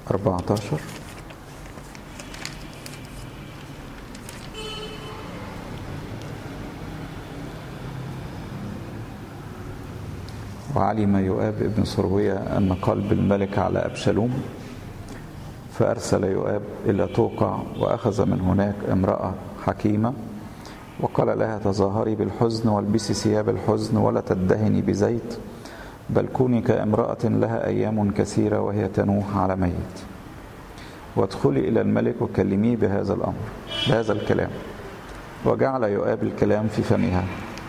14 وعلم يؤاب ابن سروية أن قلب الملك على أبشلوم فأرسل يؤاب إلى توقع وأخذ من هناك امرأة حكيمة وقال لها تظاهري بالحزن والبسي ثياب الحزن ولا تدهني بزيت بل كوني كامرأة لها أيام كثيرة وهي تنوح على ميت وادخلي إلى الملك وكلميه بهذا الأمر بهذا الكلام وجعل يؤاب الكلام في فمها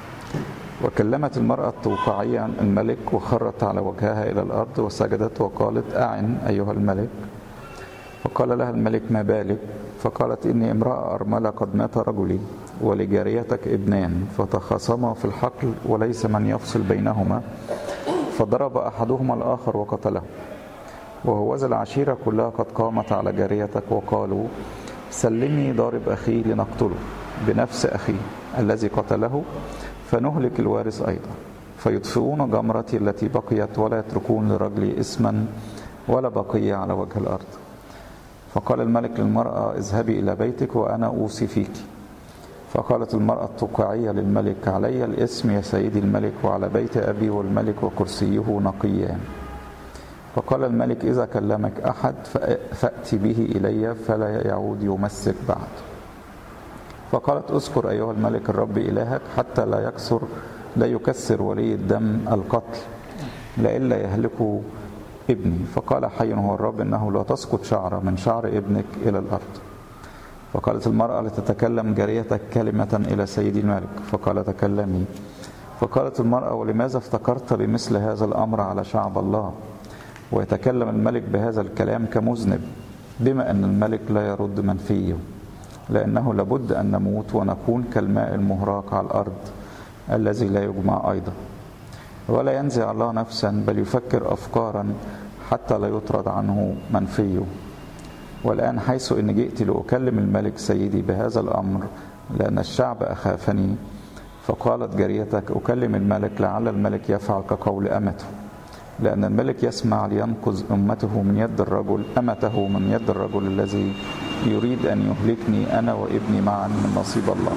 وكلمت المرأة التوقعية الملك وخرت على وجهها إلى الأرض وسجدت وقالت أعن أيها الملك فقال لها الملك ما بالك فقالت إني امرأة أرملة قد مات رجلي ولجاريتك ابنان فتخاصما في الحقل وليس من يفصل بينهما فضرب أحدهما الآخر وقتله وهوذا العشيرة كلها قد قامت على جاريتك وقالوا سلمي ضارب أخي لنقتله بنفس أخي الذي قتله فنهلك الوارث أيضا فيطفئون جمرتي التي بقيت ولا يتركون لرجلي اسما ولا بقية على وجه الأرض فقال الملك للمرأة اذهبي إلى بيتك وأنا أوصي فيك فقالت المرأة التقعية للملك علي الاسم يا سيدي الملك وعلى بيت أبي والملك وكرسيه نقيان فقال الملك إذا كلمك أحد فأتي به إلي فلا يعود يمسك بعد فقالت اذكر أيها الملك الرب إلهك حتى لا يكسر لا يكسر ولي الدم القتل لئلا يهلك ابني فقال حي هو الرب إنه لا تسقط شعرة من شعر ابنك إلى الأرض فقالت المرأة لتتكلم جاريتك كلمة إلى سيدي الملك فقال تكلمي فقالت المرأة ولماذا افتكرت بمثل هذا الأمر على شعب الله ويتكلم الملك بهذا الكلام كمذنب بما أن الملك لا يرد من فيه لأنه لابد أن نموت ونكون كالماء المهراق على الأرض الذي لا يجمع أيضا ولا ينزع الله نفسا بل يفكر أفكارا حتى لا يطرد عنه من فيه والآن حيث إن جئت لأكلم الملك سيدي بهذا الأمر لأن الشعب أخافني فقالت جاريتك أكلم الملك لعل الملك يفعل كقول أمته لأن الملك يسمع لينقذ أمته من يد الرجل أمته من يد الرجل الذي يريد أن يهلكني أنا وابني معا من نصيب الله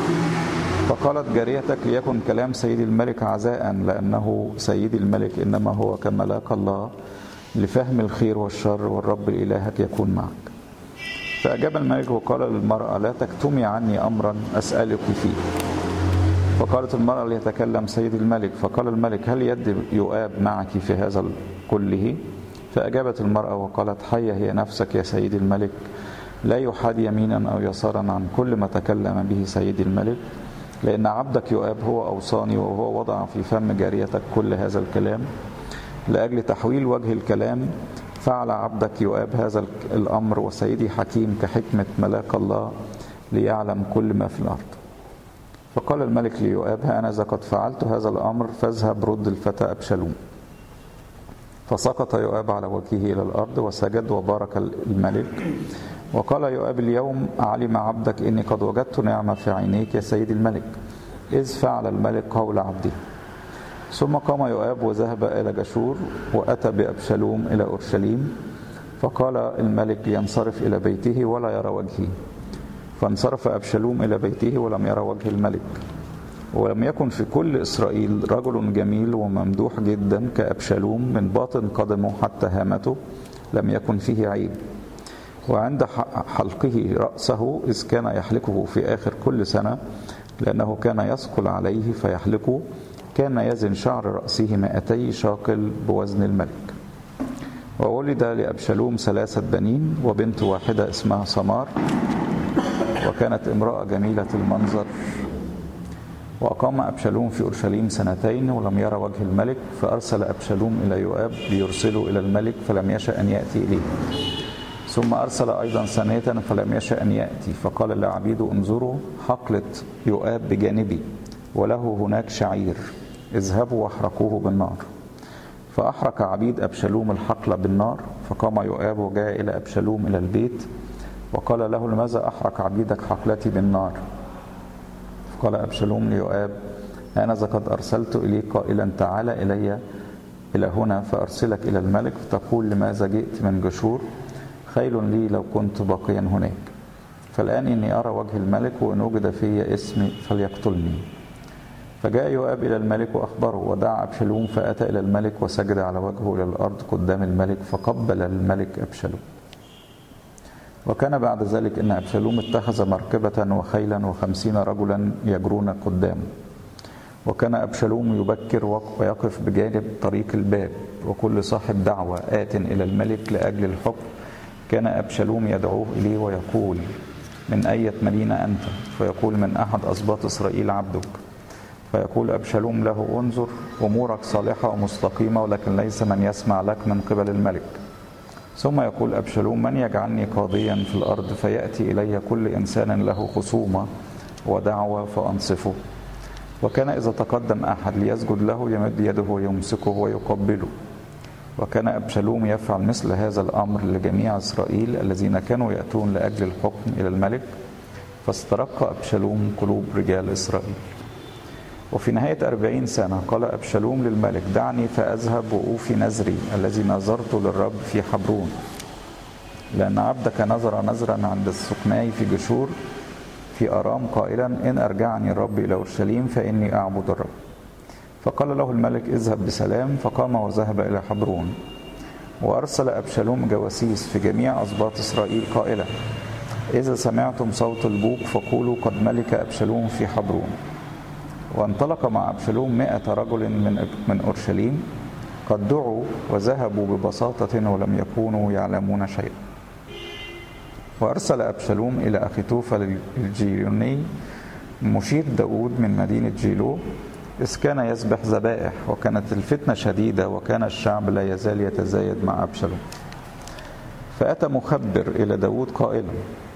فقالت جاريتك ليكن كلام سيدي الملك عزاء لأنه سيدي الملك إنما هو كملاك الله لفهم الخير والشر والرب إلهك يكون معك فأجاب الملك وقال للمرأة لا تكتمي عني أمرا أسألك فيه فقالت المرأة ليتكلم سيد الملك فقال الملك هل يد يؤاب معك في هذا كله فأجابت المرأة وقالت حية هي نفسك يا سيد الملك لا يحاد يمينا أو يسارا عن كل ما تكلم به سيد الملك لأن عبدك يؤاب هو أوصاني وهو وضع في فم جاريتك كل هذا الكلام لأجل تحويل وجه الكلام فعل عبدك يؤاب هذا الأمر وسيدي حكيم كحكمة ملاك الله ليعلم كل ما في الأرض فقال الملك ليؤاب ها أنا إذا قد فعلت هذا الأمر فاذهب رد الفتى أبشلوم فسقط يؤاب على وجهه إلى الأرض وسجد وبارك الملك وقال يؤاب اليوم علم عبدك إني قد وجدت نعمة في عينيك يا سيد الملك إذ فعل الملك قول عبده ثم قام يؤاب وذهب إلى جشور وأتى بأبشلوم إلى أورشليم فقال الملك لينصرف إلى بيته ولا يرى وجهي فانصرف أبشلوم إلى بيته ولم يرى وجه الملك ولم يكن في كل إسرائيل رجل جميل وممدوح جدا كأبشلوم من باطن قدمه حتى هامته لم يكن فيه عيب وعند حلقه رأسه إذ كان يحلقه في آخر كل سنة لأنه كان يثقل عليه فيحلقه كان يزن شعر رأسه مائتي شاقل بوزن الملك وولد لأبشلوم ثلاثة بنين وبنت واحدة اسمها سمار وكانت امرأة جميلة المنظر وأقام أبشلوم في أورشليم سنتين ولم يرى وجه الملك فأرسل أبشلوم إلى يؤاب ليرسله إلى الملك فلم يشأ أن يأتي إليه ثم أرسل أيضا ثانية فلم يشأ أن يأتي فقال لعبيد انظروا حقلة يؤاب بجانبي وله هناك شعير اذهبوا واحرقوه بالنار فأحرق عبيد أبشلوم الحقل بالنار فقام يؤاب وجاء إلى أبشلوم إلى البيت وقال له لماذا أحرق عبيدك حقلتي بالنار فقال أبشلوم ليؤاب أنا إذا قد أرسلت إليك قائلا تعالى إلي إلى هنا فأرسلك إلى الملك فتقول لماذا جئت من جشور خيل لي لو كنت باقيا هناك فالآن إني أرى وجه الملك وإن وجد في اسمي فليقتلني فجاء يؤاب إلى الملك وأخبره ودعا أبشلوم فأتى إلى الملك وسجد على وجهه إلى الأرض قدام الملك فقبل الملك أبشلوم وكان بعد ذلك إن أبشلوم اتخذ مركبة وخيلا وخمسين رجلا يجرون قدامه وكان أبشلوم يبكر ويقف بجانب طريق الباب وكل صاحب دعوة آت إلى الملك لأجل الحكم كان أبشلوم يدعوه إليه ويقول من أية مدينة أنت فيقول من أحد أسباط إسرائيل عبدك فيقول أبشلوم له انظر أمورك صالحة ومستقيمة ولكن ليس من يسمع لك من قبل الملك ثم يقول أبشلوم من يجعلني قاضيا في الأرض فيأتي إلي كل إنسان له خصومة ودعوة فأنصفه وكان إذا تقدم أحد ليسجد له يمد يده ويمسكه ويقبله وكان أبشلوم يفعل مثل هذا الأمر لجميع إسرائيل الذين كانوا يأتون لأجل الحكم إلى الملك فاسترق أبشلوم قلوب رجال إسرائيل وفي نهاية أربعين سنة قال أبشلوم للملك دعني فأذهب وأوفي نذري الذي نذرته للرب في حبرون لأن عبدك نذر نذرا عند السقناي في جشور في أرام قائلا إن أرجعني الرب إلى أورشليم فإني أعبد الرب فقال له الملك اذهب بسلام فقام وذهب إلى حبرون وأرسل أبشلوم جواسيس في جميع أسباط إسرائيل قائلا إذا سمعتم صوت البوق فقولوا قد ملك أبشلوم في حبرون وانطلق مع أبشلوم مائة رجل من من أورشليم قد دعوا وذهبوا ببساطة ولم يكونوا يعلمون شيئا وأرسل أبشلوم إلى أخيتوفل الجيلوني مشير داود من مدينة جيلو إذ كان يذبح ذبائح وكانت الفتنة شديدة وكان الشعب لا يزال يتزايد مع أبشلوم فأتى مخبر إلى داود قائلا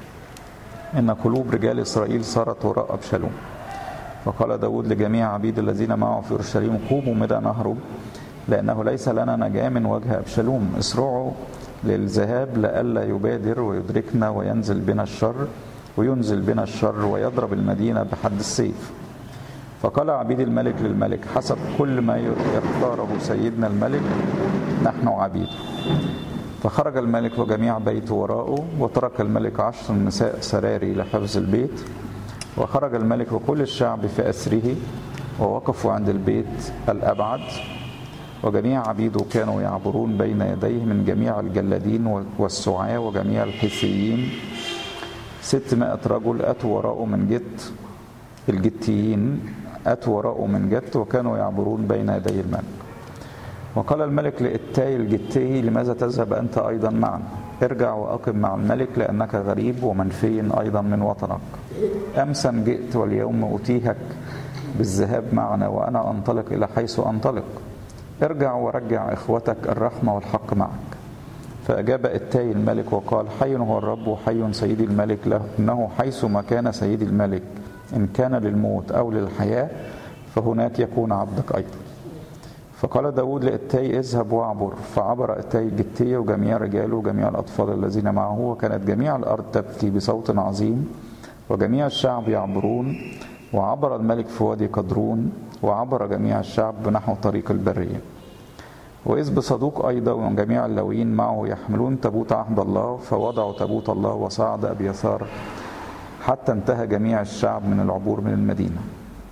إن قلوب رجال إسرائيل صارت وراء أبشلوم فقال داود لجميع عبيد الذين معه في أورشليم قوموا مدى نهرب لأنه ليس لنا نجاة من وجه أبشلوم اسرعوا للذهاب لئلا يبادر ويدركنا وينزل بنا الشر وينزل بنا الشر ويضرب المدينة بحد السيف فقال عبيد الملك للملك حسب كل ما يختاره سيدنا الملك نحن عبيد فخرج الملك وجميع بيته وراءه وترك الملك عشر نساء سراري لحفظ البيت وخرج الملك وكل الشعب في أسره ووقفوا عند البيت الأبعد وجميع عبيده كانوا يعبرون بين يديه من جميع الجلادين والسعاة وجميع الحيثيين ستمائة رجل أتوا وراءه من جت الجتيين أتوا وراءه من جت وكانوا يعبرون بين يدي الملك وقال الملك لإتاي الجتي لماذا تذهب أنت أيضا معنا ارجع وأقم مع الملك لأنك غريب ومنفي أيضا من وطنك أمسا جئت واليوم أتيهك بالذهاب معنا وأنا أنطلق إلى حيث أنطلق ارجع ورجع إخوتك الرحمة والحق معك فأجاب إتاي الملك وقال حي هو الرب وحي سيدي الملك له إنه حيث ما كان سيدي الملك إن كان للموت أو للحياة فهناك يكون عبدك أيضا فقال داود لإتاي اذهب واعبر فعبر إتاي الجتية وجميع رجاله وجميع الأطفال الذين معه وكانت جميع الأرض تبكي بصوت عظيم وجميع الشعب يعبرون وعبر الملك في وادي قدرون وعبر جميع الشعب نحو طريق البرية وإذ بصدوق أيضا وجميع اللويين معه يحملون تابوت عهد الله فوضعوا تابوت الله وصعد أبيثار حتى انتهى جميع الشعب من العبور من المدينة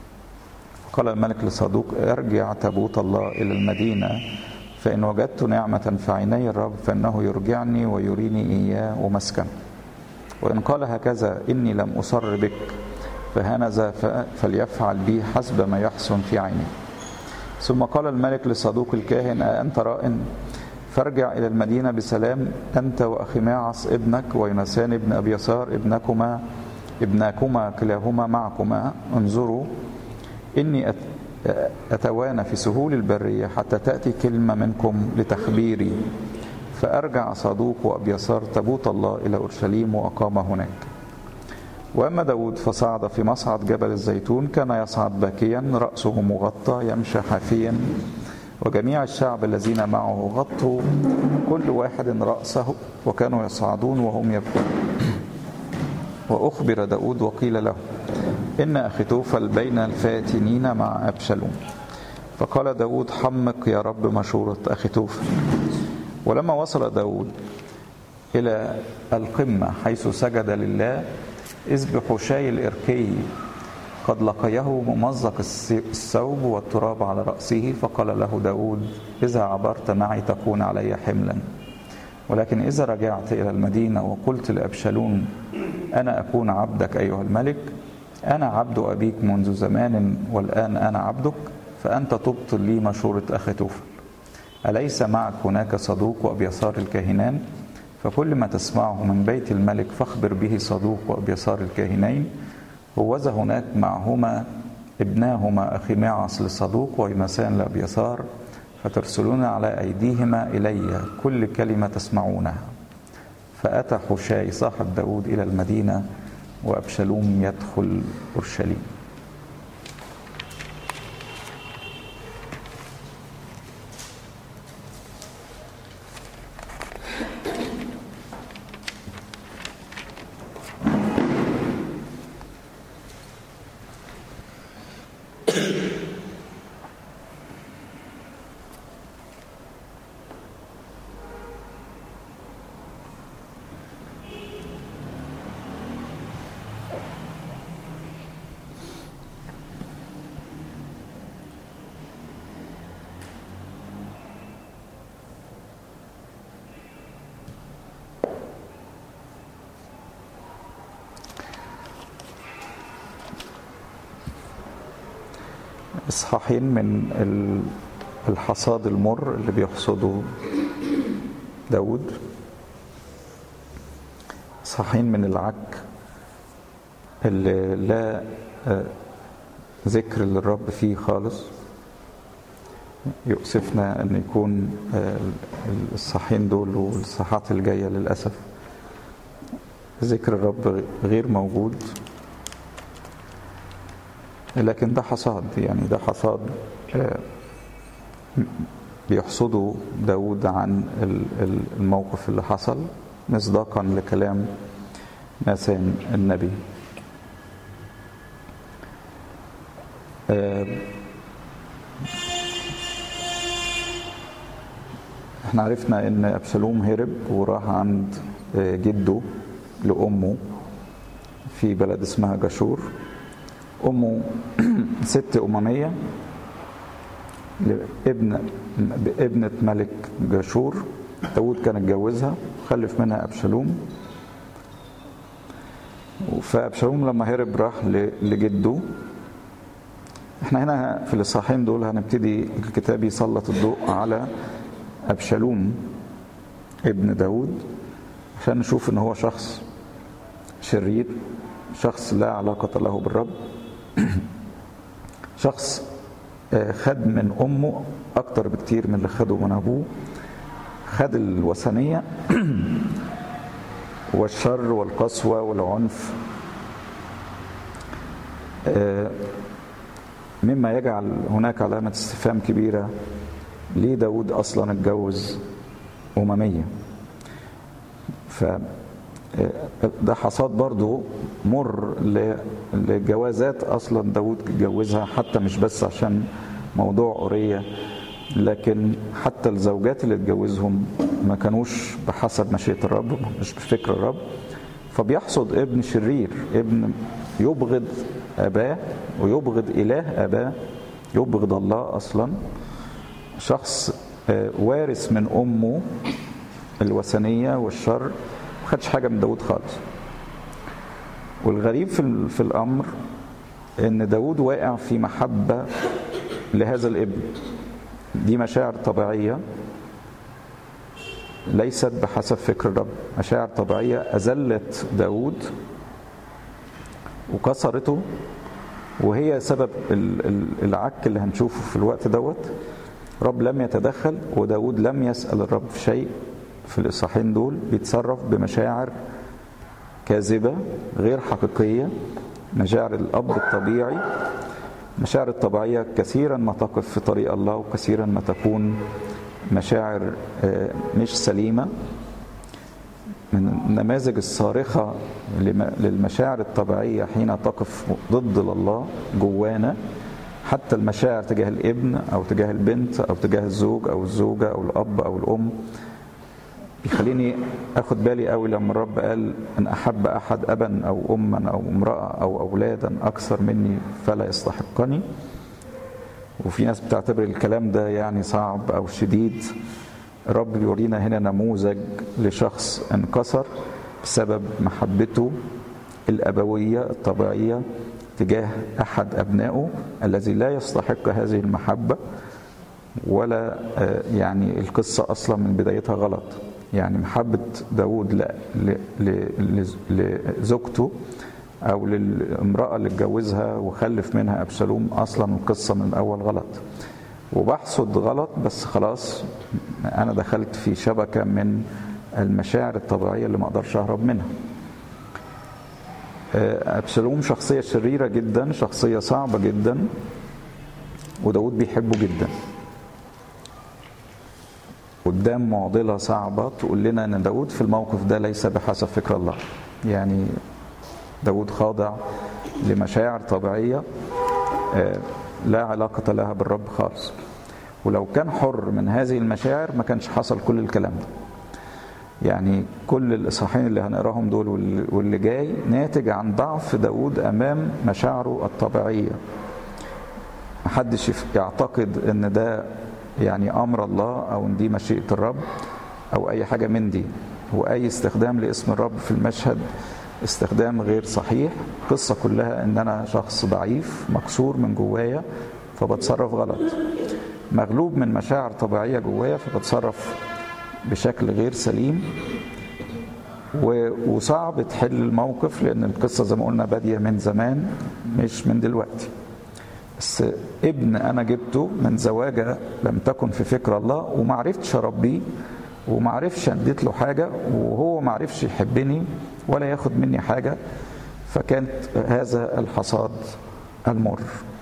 قال الملك لصدوق ارجع تابوت الله إلى المدينة فإن وجدت نعمة في عيني الرب فإنه يرجعني ويريني إياه ومسكن وإن قال هكذا إني لم أصر بك فهنذا فليفعل بي حسب ما يحسن في عيني ثم قال الملك لصدوق الكاهن أأنت راء فارجع إلى المدينة بسلام أنت وأخيماعص ابنك وينسان ابن أبيسار ابنكما ابناكما كلاهما معكما انظروا إني أتوانى في سهول البرية حتى تأتي كلمة منكم لتخبيري فأرجع صدوق وأبيسار تابوت الله إلى أورشليم وأقام هناك وأما داود فصعد في مصعد جبل الزيتون كان يصعد باكيا رأسه مغطى يمشي حافيا وجميع الشعب الذين معه غطوا كل واحد رأسه وكانوا يصعدون وهم يبكون وأخبر داود وقيل له إن أخيتوفل بين الفاتنين مع أبشلوم فقال داود حمق يا رب مشورة أخيتوفل ولما وصل داود إلى القمة حيث سجد لله إذ بحشاي الإركي قد لقيه ممزق الثوب والتراب على رأسه فقال له داود إذا عبرت معي تكون علي حملا ولكن إذا رجعت إلى المدينة وقلت لأبشالون أنا أكون عبدك أيها الملك أنا عبد أبيك منذ زمان والآن أنا عبدك فأنت تبطل لي مشورة أخي توفل أليس معك هناك صدوق وأبيصار الكاهنان فكل ما تسمعه من بيت الملك فاخبر به صدوق وأبيصار الكاهنين هوذا هناك معهما ابناهما أخي معص لصدوق ويمسان لأبيصار فترسلون على أيديهما إلي كل كلمة تسمعونها فأتى حشاي صاحب داود إلى المدينة وأبشلوم يدخل أورشليم إصحاحين من الحصاد المر اللي بيحصده داود إصحاحين من العك اللي لا ذكر للرب فيه خالص يؤسفنا أن يكون الصحين دول والصحات الجاية للأسف ذكر الرب غير موجود لكن ده حصاد يعني ده حصاد بيحصده داود عن الموقف اللي حصل مصداقا لكلام ناسان النبي احنا عرفنا ان ابشالوم هرب وراح عند جده لامه في بلد اسمها جاشور امه ست امميه ابن ابنة ملك جاشور داود كان اتجوزها خلف منها ابشالوم فابشالوم لما هرب راح لجده احنا هنا في الاصحاحين دول هنبتدي الكتاب يسلط الضوء على ابشالوم ابن داود عشان نشوف ان هو شخص شرير شخص لا علاقة له بالرب شخص خد من أمه أكتر بكتير من اللي خده من أبوه خد الوثنية والشر والقسوة والعنف مما يجعل هناك علامة استفهام كبيرة ليه داود أصلا اتجوز أممية ف ده حصاد برضو مر لجوازات اصلا داود اتجوزها حتى مش بس عشان موضوع قرية لكن حتى الزوجات اللي اتجوزهم ما كانوش بحسب مشيئة الرب مش بفكر الرب فبيحصد ابن شرير ابن يبغض أباه ويبغض إله أباه يبغض الله أصلا شخص وارث من أمه الوثنية والشر ما خدش حاجة من داود خالص والغريب في, في الأمر إن داود واقع في محبة لهذا الابن دي مشاعر طبيعية ليست بحسب فكر الرب مشاعر طبيعية أذلت داود وكسرته وهي سبب العك اللي هنشوفه في الوقت دوت رب لم يتدخل وداود لم يسأل الرب في شيء في الإصحاحين دول بيتصرف بمشاعر كاذبة غير حقيقية مشاعر الأب الطبيعي مشاعر الطبيعية كثيرا ما تقف في طريق الله وكثيرا ما تكون مشاعر مش سليمة من النماذج الصارخة للمشاعر الطبيعية حين تقف ضد الله جوانا حتى المشاعر تجاه الابن أو تجاه البنت أو تجاه الزوج أو الزوجة أو الأب أو الأم يخليني اخد بالي قوي لما الرب قال ان احب احد ابا او اما او امراه او اولادا اكثر مني فلا يستحقني وفي ناس بتعتبر الكلام ده يعني صعب او شديد الرب بيورينا هنا نموذج لشخص انكسر بسبب محبته الابويه الطبيعيه تجاه احد ابنائه الذي لا يستحق هذه المحبه ولا يعني القصه اصلا من بدايتها غلط يعني محبه داود لزوجته او للامراه اللي اتجوزها وخلف منها ابشالوم اصلا القصه من الاول غلط وبحصد غلط بس خلاص انا دخلت في شبكه من المشاعر الطبيعيه اللي ما اقدرش اهرب منها ابشالوم شخصيه شريره جدا شخصيه صعبه جدا وداود بيحبه جدا قدام معضله صعبه تقول لنا ان داود في الموقف ده ليس بحسب فكر الله يعني داود خاضع لمشاعر طبيعيه لا علاقه لها بالرب خالص ولو كان حر من هذه المشاعر ما كانش حصل كل الكلام ده يعني كل الاصحاحين اللي هنقراهم دول واللي جاي ناتج عن ضعف داود امام مشاعره الطبيعيه محدش يعتقد ان ده يعني امر الله او ان دي مشيئه الرب او اي حاجه من دي واي استخدام لاسم الرب في المشهد استخدام غير صحيح القصه كلها ان انا شخص ضعيف مكسور من جوايا فبتصرف غلط مغلوب من مشاعر طبيعيه جوايا فبتصرف بشكل غير سليم وصعب تحل الموقف لان القصه زي ما قلنا باديه من زمان مش من دلوقتي بس ابن انا جبته من زواجه لم تكن في فكر الله وما عرفتش اربيه وما عرفش اديت له حاجه وهو ما عرفش يحبني ولا ياخد مني حاجه فكانت هذا الحصاد المر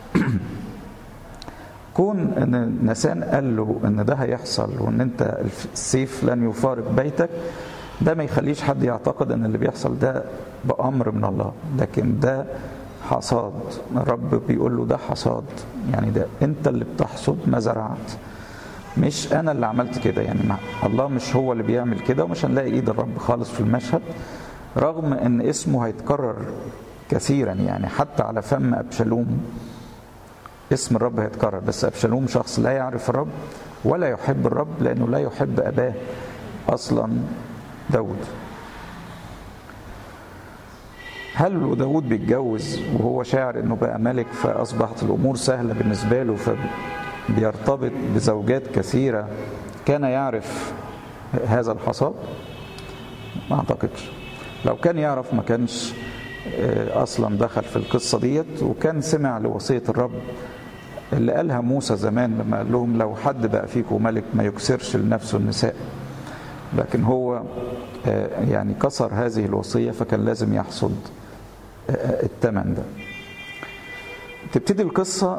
كون ان نسان قال له ان ده هيحصل وان انت السيف لن يفارق بيتك ده ما يخليش حد يعتقد ان اللي بيحصل ده بامر من الله لكن ده حصاد الرب بيقول له ده حصاد يعني ده انت اللي بتحصد ما زرعت مش انا اللي عملت كده يعني الله مش هو اللي بيعمل كده ومش هنلاقي ايد الرب خالص في المشهد رغم ان اسمه هيتكرر كثيرا يعني حتى على فم ابشالوم اسم الرب هيتكرر بس ابشالوم شخص لا يعرف الرب ولا يحب الرب لانه لا يحب اباه اصلا داود هل داود بيتجوز وهو شاعر انه بقى ملك فاصبحت الامور سهله بالنسبه له فبيرتبط بزوجات كثيره كان يعرف هذا الحصاد ما اعتقدش لو كان يعرف ما كانش اصلا دخل في القصه ديت وكان سمع لوصيه الرب اللي قالها موسى زمان لما قال لهم لو حد بقى فيكم ملك ما يكسرش لنفسه النساء لكن هو يعني كسر هذه الوصيه فكان لازم يحصد الثمن ده تبتدي القصه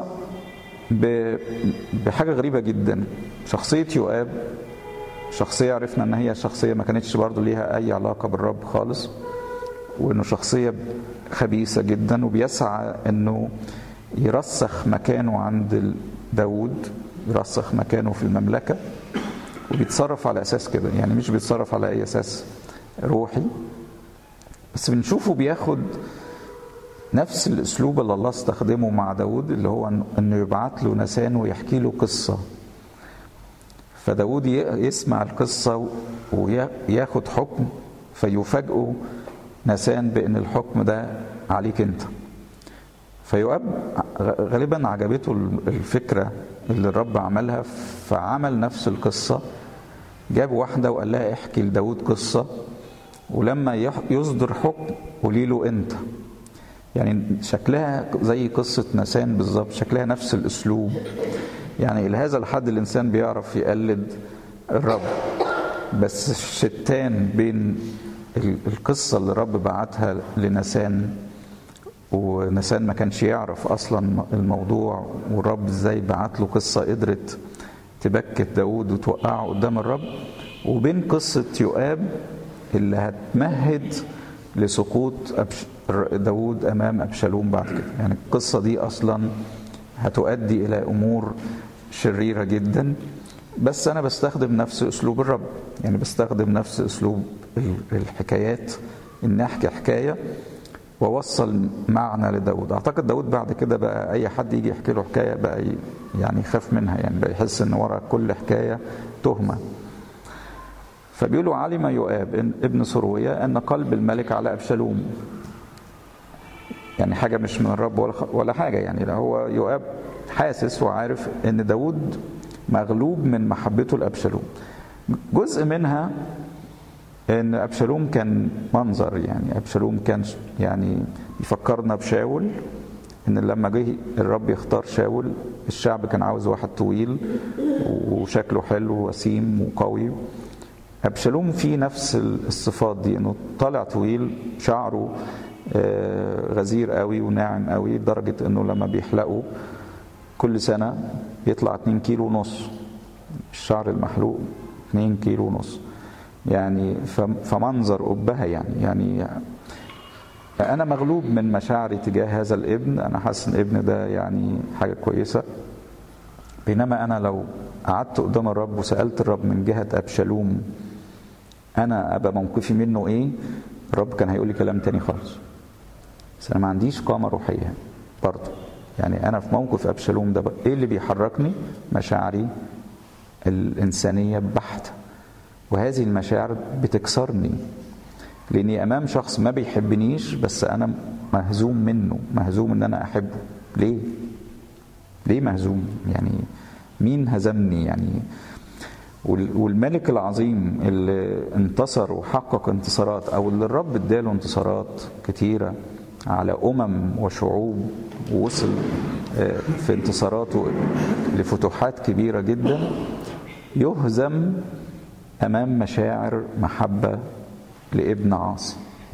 بحاجه غريبه جدا شخصيه يؤاب شخصيه عرفنا ان هي شخصيه ما كانتش برضه ليها اي علاقه بالرب خالص وانه شخصيه خبيثه جدا وبيسعى انه يرسخ مكانه عند داود يرسخ مكانه في المملكه وبيتصرف على اساس كده يعني مش بيتصرف على اي اساس روحي بس بنشوفه بياخد نفس الاسلوب اللي الله استخدمه مع داود اللي هو انه يبعت له نسان ويحكي له قصه فداود يسمع القصه وياخد حكم فيفاجئه نسان بان الحكم ده عليك انت فيؤاب غالبا عجبته الفكره اللي الرب عملها فعمل نفس القصه جاب واحده وقال لها احكي لداود قصه ولما يصدر حكم قولي له انت يعني شكلها زي قصة نسان بالظبط شكلها نفس الأسلوب يعني لهذا الحد الإنسان بيعرف يقلد الرب بس الشتان بين القصة اللي الرب بعتها لنسان ونسان ما كانش يعرف أصلا الموضوع والرب ازاي بعت له قصة قدرت تبكت داود وتوقعه قدام الرب وبين قصة يؤاب اللي هتمهد لسقوط داود امام ابشالوم بعد كده يعني القصه دي اصلا هتؤدي الى امور شريره جدا بس انا بستخدم نفس اسلوب الرب يعني بستخدم نفس اسلوب الحكايات ان احكي حكايه ووصل معنى لداود اعتقد داود بعد كده بقى اي حد يجي يحكي له حكايه بقى يعني يخاف منها يعني بقى يحس ان ورا كل حكايه تهمه فبيقولوا علم يؤاب ابن سروية أن قلب الملك على أبشالوم يعني حاجة مش من الرب ولا, ولا حاجة يعني لا هو يؤاب حاسس وعارف أن داود مغلوب من محبته لأبشالوم جزء منها ان ابشالوم كان منظر يعني ابشالوم كان يعني يفكرنا بشاول ان لما جه الرب يختار شاول الشعب كان عاوز واحد طويل وشكله حلو وسيم وقوي ابشالوم فيه نفس الصفات دي انه طالع طويل شعره غزير قوي وناعم قوي لدرجه انه لما بيحلقوا كل سنه يطلع 2 كيلو ونص الشعر المحلوق 2 كيلو ونص يعني فمنظر أبها يعني يعني أنا مغلوب من مشاعري تجاه هذا الابن أنا حاسس إن الابن ده يعني حاجة كويسة بينما أنا لو قعدت قدام الرب وسألت الرب من جهة أبشالوم أنا أبقى موقفي منه إيه الرب كان هيقول لي كلام تاني خالص بس أنا ما عنديش قامة روحية برضه يعني أنا في موقف أبشالوم ده إيه اللي بيحركني مشاعري الإنسانية بحتة وهذه المشاعر بتكسرني لاني امام شخص ما بيحبنيش بس انا مهزوم منه مهزوم ان انا احبه ليه ليه مهزوم يعني مين هزمني يعني والملك العظيم اللي انتصر وحقق انتصارات او اللي الرب اداله انتصارات كتيره على امم وشعوب ووصل في انتصاراته لفتوحات كبيره جدا يهزم امام مشاعر محبه لابن عاصي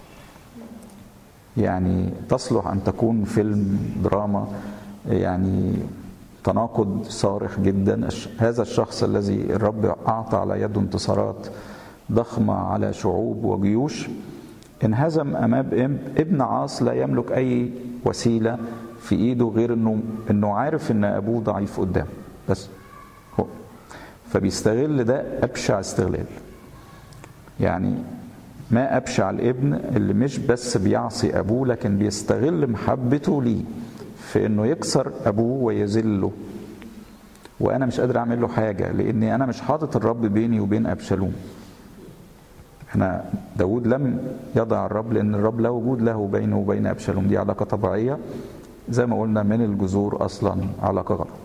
يعني تصلح ان تكون فيلم دراما يعني تناقض صارخ جدا هذا الشخص الذي الرب اعطى على يده انتصارات ضخمه على شعوب وجيوش انهزم امام ابن عاص لا يملك اي وسيله في ايده غير انه انه عارف ان ابوه ضعيف قدامه بس هو فبيستغل ده ابشع استغلال يعني ما ابشع الابن اللي مش بس بيعصي ابوه لكن بيستغل محبته ليه في انه يكسر ابوه ويذله وانا مش قادر اعمل له حاجه لاني انا مش حاطط الرب بيني وبين ابشالوم انا داود لم يضع الرب لان الرب لا وجود له بينه وبين ابشالوم دي علاقه طبيعيه زي ما قلنا من الجذور اصلا علاقه غلط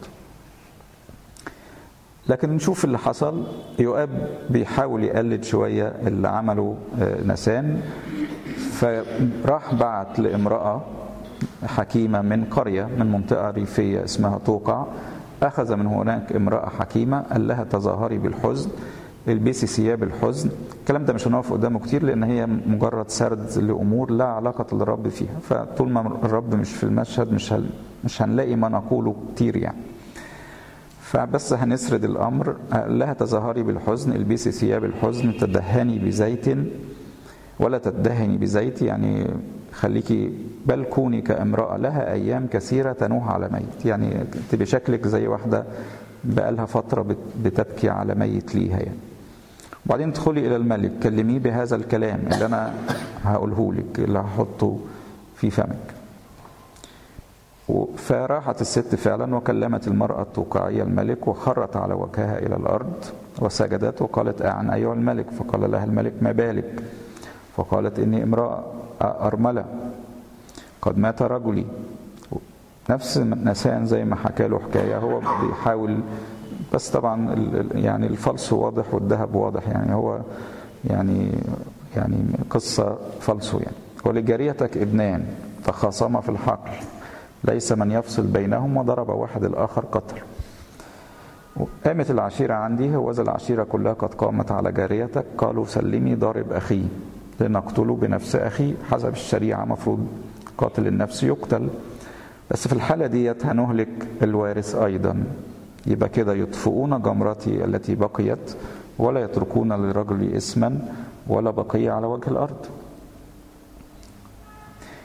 لكن نشوف اللي حصل يؤاب بيحاول يقلد شوية اللي عمله نسان فراح بعت لامرأة حكيمة من قرية من منطقة ريفية اسمها توقع أخذ من هناك امرأة حكيمة قال لها تظاهري بالحزن البسي ثياب الحزن الكلام ده مش هنقف قدامه كتير لان هي مجرد سرد لامور لا علاقه للرب فيها فطول ما الرب مش في المشهد مش هل مش هنلاقي ما نقوله كتير يعني فبس هنسرد الامر لها تظاهري بالحزن البسي ثياب الحزن تدهني بزيت ولا تدهني بزيت يعني خليكي بل كوني كامراه لها ايام كثيره تنوح على ميت يعني تبقي شكلك زي واحده بقالها فتره بتبكي على ميت ليها يعني وبعدين ادخلي الى الملك كلميه بهذا الكلام اللي انا هقوله لك اللي هحطه في فمك فراحت الست فعلا وكلمت المرأة التوقعية الملك وخرت على وجهها إلى الأرض وسجدت وقالت أعن أيها الملك فقال لها الملك ما بالك فقالت إني امرأة أرملة قد مات رجلي نفس نسان زي ما حكى له حكاية هو بيحاول بس طبعا يعني الفلس واضح والذهب واضح يعني هو يعني يعني قصة فلسه يعني ولجاريتك ابنان فخاصما في الحقل ليس من يفصل بينهم وضرب واحد الآخر قتل قامت العشيرة عندي وذا العشيرة كلها قد قامت على جاريتك قالوا سلمي ضارب أخي لنقتله بنفس أخي حسب الشريعة مفروض قاتل النفس يقتل بس في الحالة ديت هنهلك الوارث أيضا يبقى كده يطفئون جمرتي التي بقيت ولا يتركون لرجل اسما ولا بقية على وجه الأرض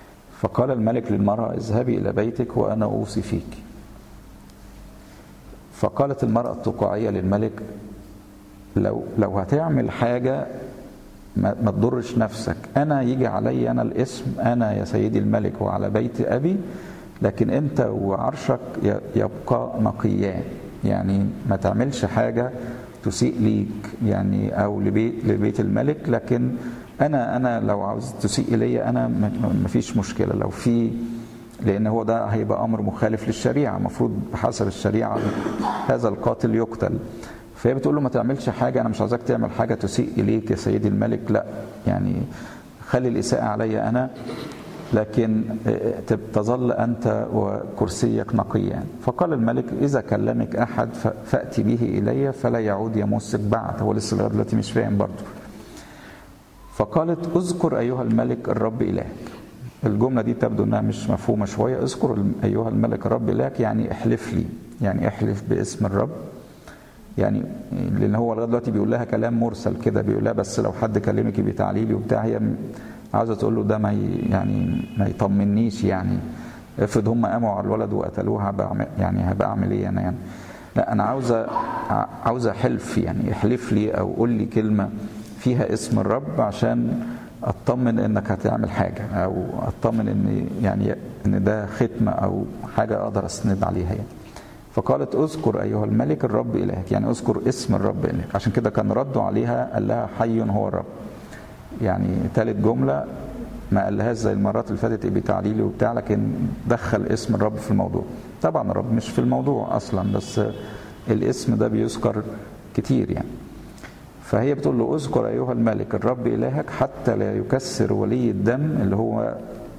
فقال الملك للمرأة اذهبي إلى بيتك وأنا أوصي فيك فقالت المرأة التقاعية للملك لو لو هتعمل حاجة ما, ما تضرش نفسك أنا يجي علي أنا الاسم أنا يا سيدي الملك وعلى بيت أبي لكن أنت وعرشك يبقى نقيان يعني ما تعملش حاجة تسيء ليك يعني أو لبيت, لبيت الملك لكن أنا أنا لو عاوز تسيء إلي أنا ما فيش مشكلة لو في لان هو ده هيبقى امر مخالف للشريعه المفروض بحسب الشريعه هذا القاتل يقتل فهي بتقول له ما تعملش حاجه انا مش عايزاك تعمل حاجه تسيء اليك يا سيدي الملك لا يعني خلي الاساءه علي انا لكن تظل انت وكرسيك نقيا فقال الملك اذا كلمك احد فاتي به الي فلا يعود يمسك بعد هو لسه لغايه دلوقتي مش فاهم برضه فقالت اذكر ايها الملك الرب الهك الجملة دي تبدو انها مش مفهومة شوية اذكر ايها الملك الرب لك يعني احلف لي يعني احلف باسم الرب يعني لان هو لغايه دلوقتي بيقول لها كلام مرسل كده بيقول لها بس لو حد كلمك بتعليلي وبتاع هي عاوزه تقول له ده ما يعني ما يطمنيش يعني افرض هم قاموا على الولد وقتلوه هبقى يعني هبقى اعمل ايه انا يعني لا انا عاوزه عاوزه حلف يعني احلف لي او قول لي كلمه فيها اسم الرب عشان اطمن انك هتعمل حاجه او اطمن ان يعني ان ده ختمه او حاجه اقدر اسند عليها يعني. فقالت اذكر ايها الملك الرب الهك يعني اذكر اسم الرب الهك عشان كده كان ردوا عليها قال لها حي هو الرب يعني ثالث جمله ما قالهاش زي المرات اللي فاتت بتعليلي وبتاع لكن دخل اسم الرب في الموضوع طبعا الرب مش في الموضوع اصلا بس الاسم ده بيذكر كتير يعني فهي بتقول له اذكر ايها الملك الرب الهك حتى لا يكسر ولي الدم اللي هو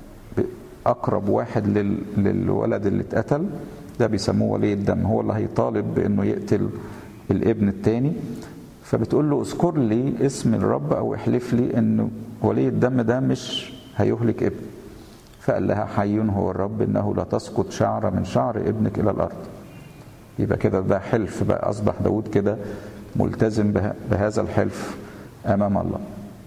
اقرب واحد لل... للولد اللي اتقتل ده بيسموه ولي الدم هو اللي هيطالب بانه يقتل الابن الثاني فبتقول له اذكر لي اسم الرب او احلف لي ان ولي الدم ده مش هيهلك ابن فقال لها حي هو الرب انه لا تسقط شعره من شعر ابنك الى الارض يبقى كده ده حلف بقى اصبح داود كده ملتزم بهذا الحلف امام الله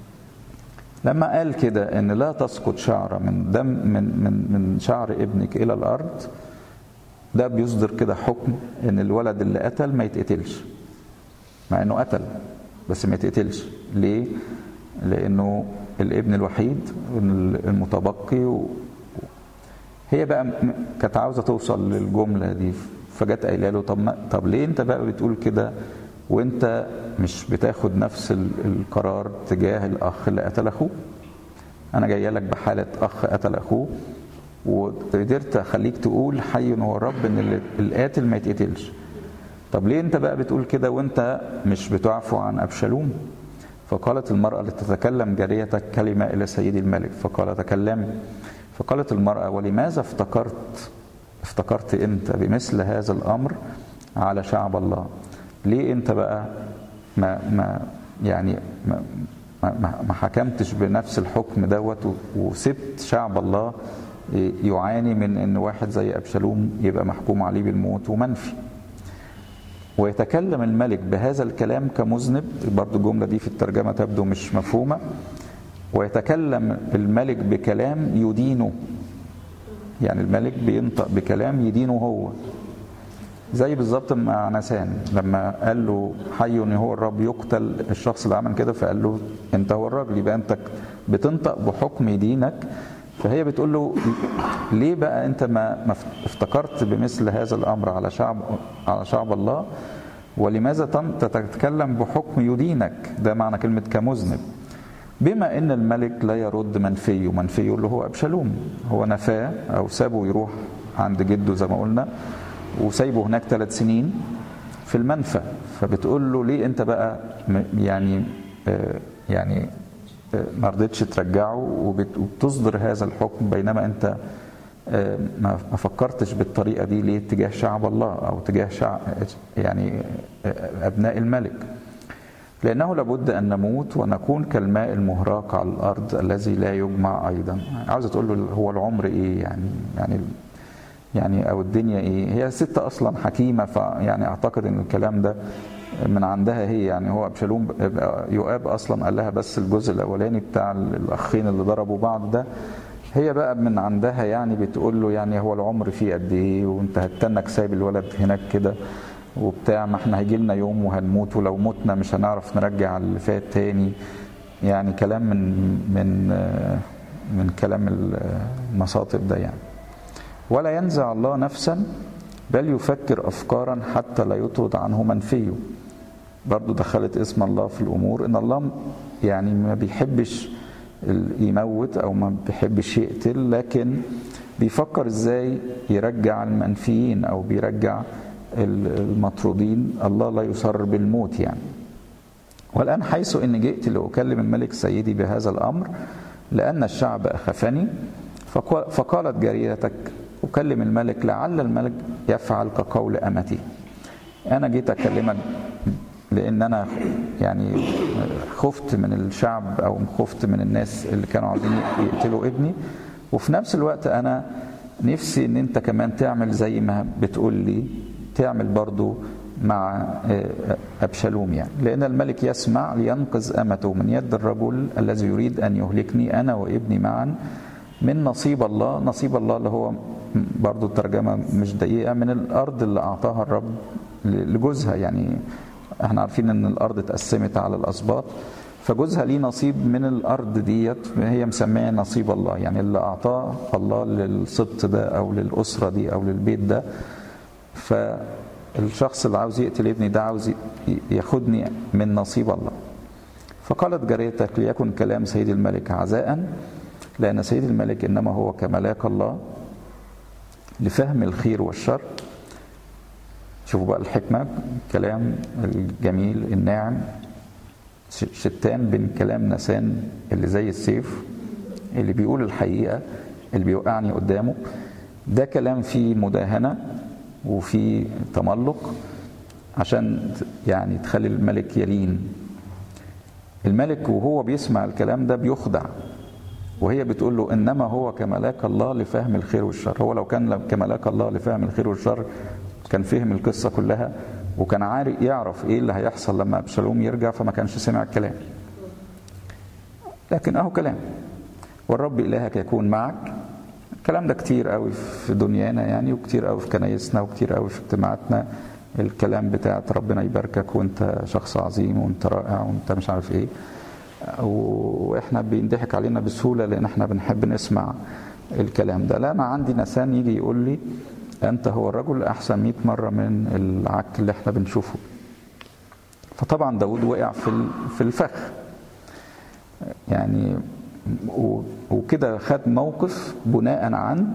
لما قال كده ان لا تسقط شعره من دم من من من شعر ابنك الى الارض ده بيصدر كده حكم ان الولد اللي قتل ما يتقتلش مع انه قتل بس ما يتقتلش ليه لانه الابن الوحيد المتبقي و... هي بقى كانت عاوزه توصل للجمله دي فجت قايله له طب ما... طب ليه انت بقى بتقول كده وانت مش بتاخد نفس القرار تجاه الاخ اللي قتل اخوه انا جايه لك بحاله اخ قتل اخوه وقدرت اخليك تقول حي هو الرب ان القاتل ما يتقتلش طب ليه انت بقى بتقول كده وانت مش بتعفو عن ابشالوم فقالت المرأة لتتكلم جاريتك كلمة إلى سيدي الملك فقال تكلمي فقالت المرأة ولماذا افتكرت افتكرت أنت بمثل هذا الأمر على شعب الله ليه أنت بقى ما, ما يعني ما, ما, ما حكمتش بنفس الحكم دوت وسبت شعب الله يعاني من ان واحد زي ابشالوم يبقى محكوم عليه بالموت ومنفي ويتكلم الملك بهذا الكلام كمذنب برضو الجملة دي في الترجمة تبدو مش مفهومة ويتكلم الملك بكلام يدينه يعني الملك بينطق بكلام يدينه هو زي بالظبط مع نسان لما قال له حي هو الرب يقتل الشخص اللي عمل كده فقال له انت هو الراجل يبقى انت بتنطق بحكم دينك فهي بتقول له ليه بقى انت ما ما افتكرت بمثل هذا الامر على شعب على شعب الله ولماذا تتكلم بحكم يدينك ده معنى كلمه كمذنب بما ان الملك لا يرد منفيه منفيه اللي هو ابشالوم هو نفاه او سابه يروح عند جده زي ما قلنا وسايبه هناك ثلاث سنين في المنفى فبتقول له ليه انت بقى يعني آه يعني ما رضيتش ترجعه وبتصدر هذا الحكم بينما انت ما فكرتش بالطريقه دي ليه تجاه شعب الله او تجاه شعب يعني ابناء الملك لانه لابد ان نموت ونكون كالماء المهراق على الارض الذي لا يجمع ايضا عاوزه تقول له هو العمر ايه يعني يعني يعني او الدنيا ايه هي ست اصلا حكيمه فيعني اعتقد ان الكلام ده من عندها هي يعني هو ابشالوم يؤاب اصلا قال لها بس الجزء الاولاني بتاع الاخين اللي ضربوا بعض ده هي بقى من عندها يعني بتقول له يعني هو العمر فيه قد ايه وانت هتنك سايب الولد هناك كده وبتاع ما احنا هيجي لنا يوم وهنموت ولو متنا مش هنعرف نرجع اللي فات تاني يعني كلام من من من كلام المصاطب ده يعني ولا ينزع الله نفسا بل يفكر افكارا حتى لا يطرد عنه منفيه برضو دخلت اسم الله في الامور ان الله يعني ما بيحبش يموت او ما بيحبش يقتل لكن بيفكر ازاي يرجع المنفيين او بيرجع المطرودين الله لا يصر بالموت يعني والان حيث ان جئت لاكلم الملك سيدي بهذا الامر لان الشعب اخافني فقالت جاريتك اكلم الملك لعل الملك يفعل كقول امتي انا جيت اكلمك لان انا يعني خفت من الشعب او خفت من الناس اللي كانوا عاوزين يقتلوا ابني وفي نفس الوقت انا نفسي ان انت كمان تعمل زي ما بتقول لي تعمل برضو مع ابشالوم يعني لان الملك يسمع لينقذ امته من يد الرجل الذي يريد ان يهلكني انا وابني معا من نصيب الله نصيب الله اللي هو برضو الترجمه مش دقيقه من الارض اللي اعطاها الرب لجوزها يعني احنا عارفين ان الارض اتقسمت على الاسباط فجوزها ليه نصيب من الارض ديت هي مسميه نصيب الله يعني اللي اعطاه الله للسبط ده او للاسره دي او للبيت ده فالشخص اللي عاوز يقتل ابني ده عاوز ياخدني من نصيب الله فقالت جاريتك ليكن كلام سيد الملك عزاء لان سيد الملك انما هو كملاك الله لفهم الخير والشر شوفوا بقى الحكمة كلام الجميل الناعم شتان بين كلام نسان اللي زي السيف اللي بيقول الحقيقة اللي بيوقعني قدامه ده كلام فيه مداهنة وفيه تملق عشان يعني تخلي الملك يلين الملك وهو بيسمع الكلام ده بيخدع وهي بتقول له انما هو كملاك الله لفهم الخير والشر هو لو كان كملاك الله لفهم الخير والشر كان فهم القصة كلها وكان عارف يعرف ايه اللي هيحصل لما ابشالوم يرجع فما كانش سمع الكلام لكن اهو كلام والرب الهك يكون معك الكلام ده كتير قوي في دنيانا يعني وكتير قوي في كنايسنا وكتير قوي في اجتماعاتنا الكلام بتاعت ربنا يباركك وانت شخص عظيم وانت رائع وانت مش عارف ايه واحنا بينضحك علينا بسهوله لان احنا بنحب نسمع الكلام ده لا انا عندي نسان يجي يقول لي أنت هو الرجل أحسن 100 مرة من العك اللي احنا بنشوفه فطبعا داود وقع في في الفخ يعني وكده خد موقف بناء عن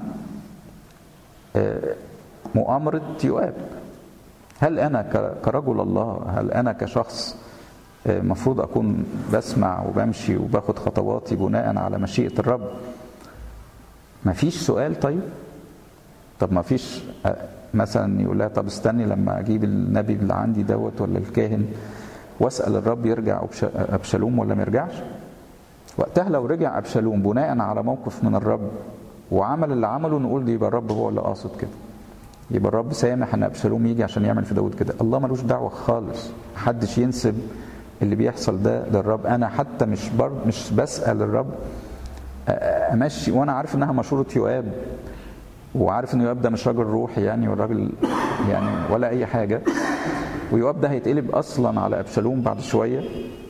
مؤامرة يؤاب هل أنا كرجل الله هل أنا كشخص مفروض أكون بسمع وبمشي وباخد خطواتي بناء على مشيئة الرب مفيش سؤال طيب طب ما فيش مثلا يقول لها طب استني لما اجيب النبي اللي عندي دوت ولا الكاهن واسال الرب يرجع ابشالوم ولا ما يرجعش وقتها لو رجع ابشالوم بناء على موقف من الرب وعمل اللي عمله نقول دي يبقى الرب هو اللي قاصد كده يبقى الرب سامح ان ابشالوم يجي عشان يعمل في داود كده الله ملوش دعوه خالص محدش ينسب اللي بيحصل ده للرب انا حتى مش بر مش بسال الرب امشي وانا عارف انها مشوره يؤاب وعارف ان يؤاب ده مش راجل روحي يعني والراجل يعني ولا اي حاجه ويؤاب ده هيتقلب اصلا على ابشالوم بعد شويه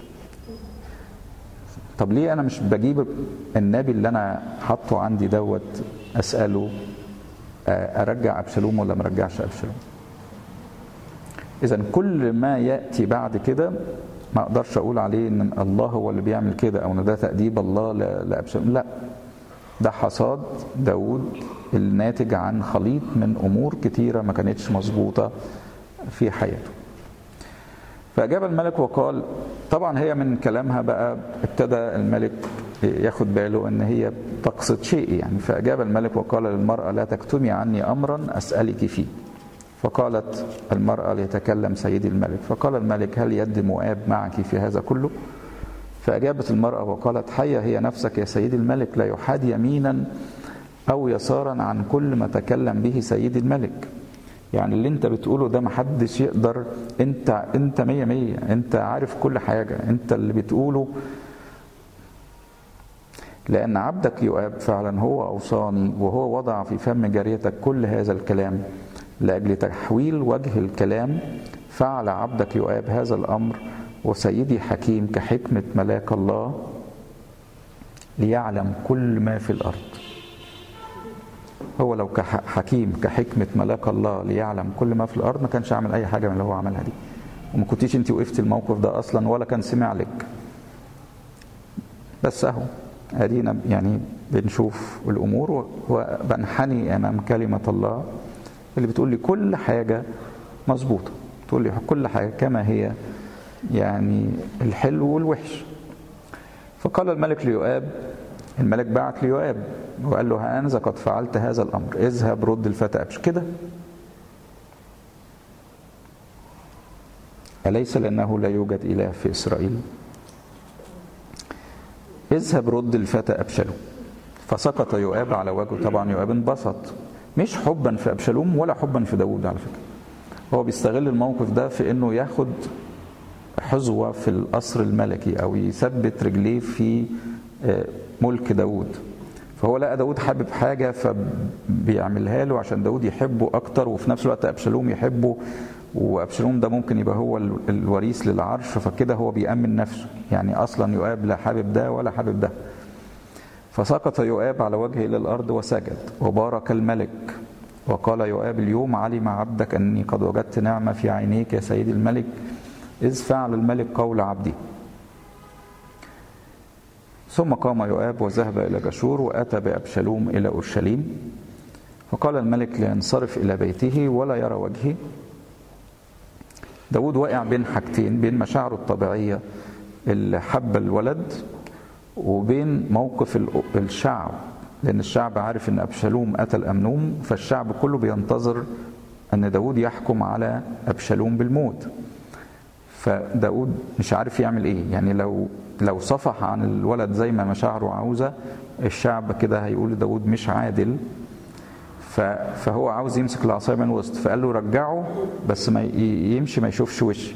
طب ليه انا مش بجيب النبي اللي انا حاطه عندي دوت اساله ارجع ابشالوم ولا ما ارجعش ابشالوم اذا كل ما ياتي بعد كده ما اقدرش اقول عليه ان الله هو اللي بيعمل كده او ان ده تاديب الله لابشالوم لا ده حصاد داود الناتج عن خليط من امور كتيره ما كانتش مظبوطه في حياته فاجاب الملك وقال طبعا هي من كلامها بقى ابتدى الملك ياخد باله ان هي تقصد شيء يعني فاجاب الملك وقال للمراه لا تكتمي عني امرا اسالك فيه فقالت المراه ليتكلم سيدي الملك فقال الملك هل يد مؤاب معك في هذا كله فاجابت المراه وقالت حيه هي نفسك يا سيدي الملك لا يحاد يمينا او يسارا عن كل ما تكلم به سيدي الملك يعني اللي انت بتقوله ده محدش يقدر انت انت مية مية انت عارف كل حاجة انت اللي بتقوله لأن عبدك يؤاب فعلا هو أوصاني وهو وضع في فم جاريتك كل هذا الكلام لأجل تحويل وجه الكلام فعل عبدك يؤاب هذا الأمر وسيدي حكيم كحكمة ملاك الله ليعلم كل ما في الأرض هو لو حكيم كحكمة ملاك الله ليعلم كل ما في الأرض ما كانش عامل أي حاجة من اللي هو عملها دي وما كنتيش انت وقفت الموقف ده أصلا ولا كان سمع لك بس أهو أدينا يعني بنشوف الأمور وبنحني أمام كلمة الله اللي بتقول لي كل حاجة مظبوطة تقول لي كل حاجة كما هي يعني الحلو والوحش فقال الملك ليؤاب الملك بعت ليؤاب وقال له ها أنذا قد فعلت هذا الأمر اذهب رد الفتى أبش كده أليس لأنه لا يوجد إله في إسرائيل اذهب رد الفتى أبشلوم فسقط يؤاب على وجهه طبعا يؤاب انبسط مش حبا في أبشلوم ولا حبا في داود على فكرة هو بيستغل الموقف ده في انه ياخد حظوة في القصر الملكي او يثبت رجليه في ملك داود فهو لقى داود حابب حاجة فبيعملها له عشان داود يحبه أكتر وفي نفس الوقت أبشالوم يحبه وأبشالوم ده ممكن يبقى هو الوريث للعرش فكده هو بيأمن نفسه يعني أصلا يؤاب لا حابب ده ولا حابب ده فسقط يؤاب على وجهه إلى الأرض وسجد وبارك الملك وقال يؤاب اليوم علم عبدك أني قد وجدت نعمة في عينيك يا سيدي الملك إذ فعل الملك قول عبدي ثم قام يؤاب وذهب إلى جشور وأتى بأبشالوم إلى أورشليم فقال الملك لينصرف إلى بيته ولا يرى وجهي داود واقع بين حاجتين بين مشاعره الطبيعية اللي حب الولد وبين موقف الشعب لأن الشعب عارف أن أبشالوم قتل أمنوم فالشعب كله بينتظر أن داود يحكم على أبشالوم بالموت فداود مش عارف يعمل إيه يعني لو لو صفح عن الولد زي ما مشاعره عاوزة الشعب كده هيقول داود مش عادل فهو عاوز يمسك العصاية من الوسط فقال له رجعه بس ما يمشي ما يشوفش وشي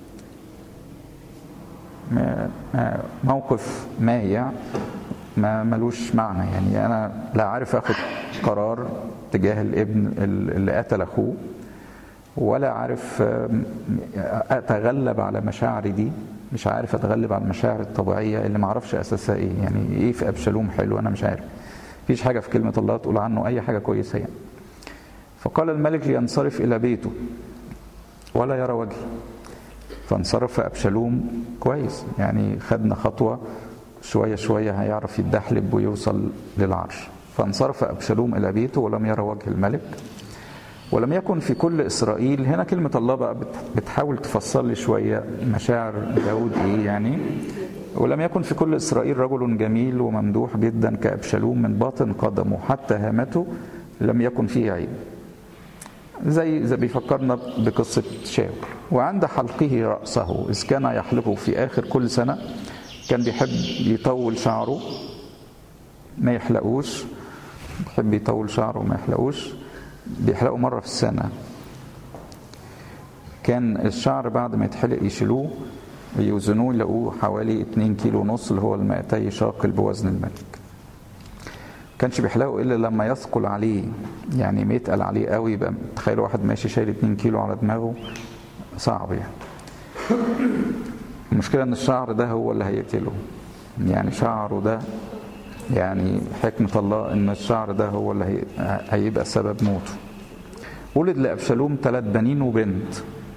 موقف مايع ما ملوش معنى يعني انا لا عارف اخد قرار تجاه الابن اللي قتل اخوه ولا عارف اتغلب على مشاعري دي مش عارف اتغلب على المشاعر الطبيعيه اللي ما اعرفش اساسها ايه يعني ايه في ابشالوم حلو انا مش عارف مفيش حاجه في كلمه الله تقول عنه اي حاجه كويسه يعني فقال الملك لينصرف الى بيته ولا يرى وجهي فانصرف ابشالوم كويس يعني خدنا خطوه شويه شويه هيعرف يتدحلب ويوصل للعرش فانصرف ابشالوم الى بيته ولم يرى وجه الملك ولم يكن في كل اسرائيل هنا كلمه الله بقى بتحاول تفسر لي شويه مشاعر داود ايه يعني ولم يكن في كل اسرائيل رجل جميل وممدوح جدا كابشالوم من باطن قدمه حتى هامته لم يكن فيه عيب زي زي بيفكرنا بقصه شاول وعند حلقه راسه اذ كان يحلقه في اخر كل سنه كان بيحب يطول شعره ما يحلقوش بيحب يطول شعره وما يحلقوش بيحلقوا مرة في السنة كان الشعر بعد ما يتحلق يشيلوه ويوزنوه يلاقوه حوالي 2 كيلو ونص اللي هو المائتي شاقل بوزن الملك كانش بيحلقوا الا لما يثقل عليه يعني ما يتقل عليه قوي يبقى تخيل واحد ماشي شايل 2 كيلو على دماغه صعب يعني المشكله ان الشعر ده هو اللي هيقتله يعني شعره ده يعني حكمة الله ان الشعر ده هو اللي هيبقى سبب موته ولد لأبشالوم ثلاث بنين وبنت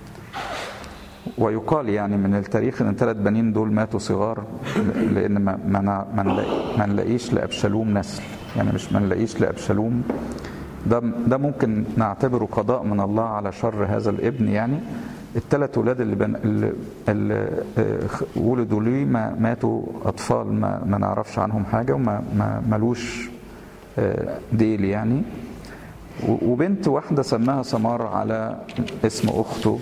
ويقال يعني من التاريخ ان الثلاث بنين دول ماتوا صغار لان ما ما ما نلاقيش لابشالوم نسل يعني مش ما نلاقيش لابشالوم ده ده ممكن نعتبره قضاء من الله على شر هذا الابن يعني الثلاث ولاد اللي, بن... اللي, اللي ولدوا لي ما ماتوا اطفال ما, ما نعرفش عنهم حاجه وما ما ملوش ديل يعني وبنت واحده سماها سمار على اسم اخته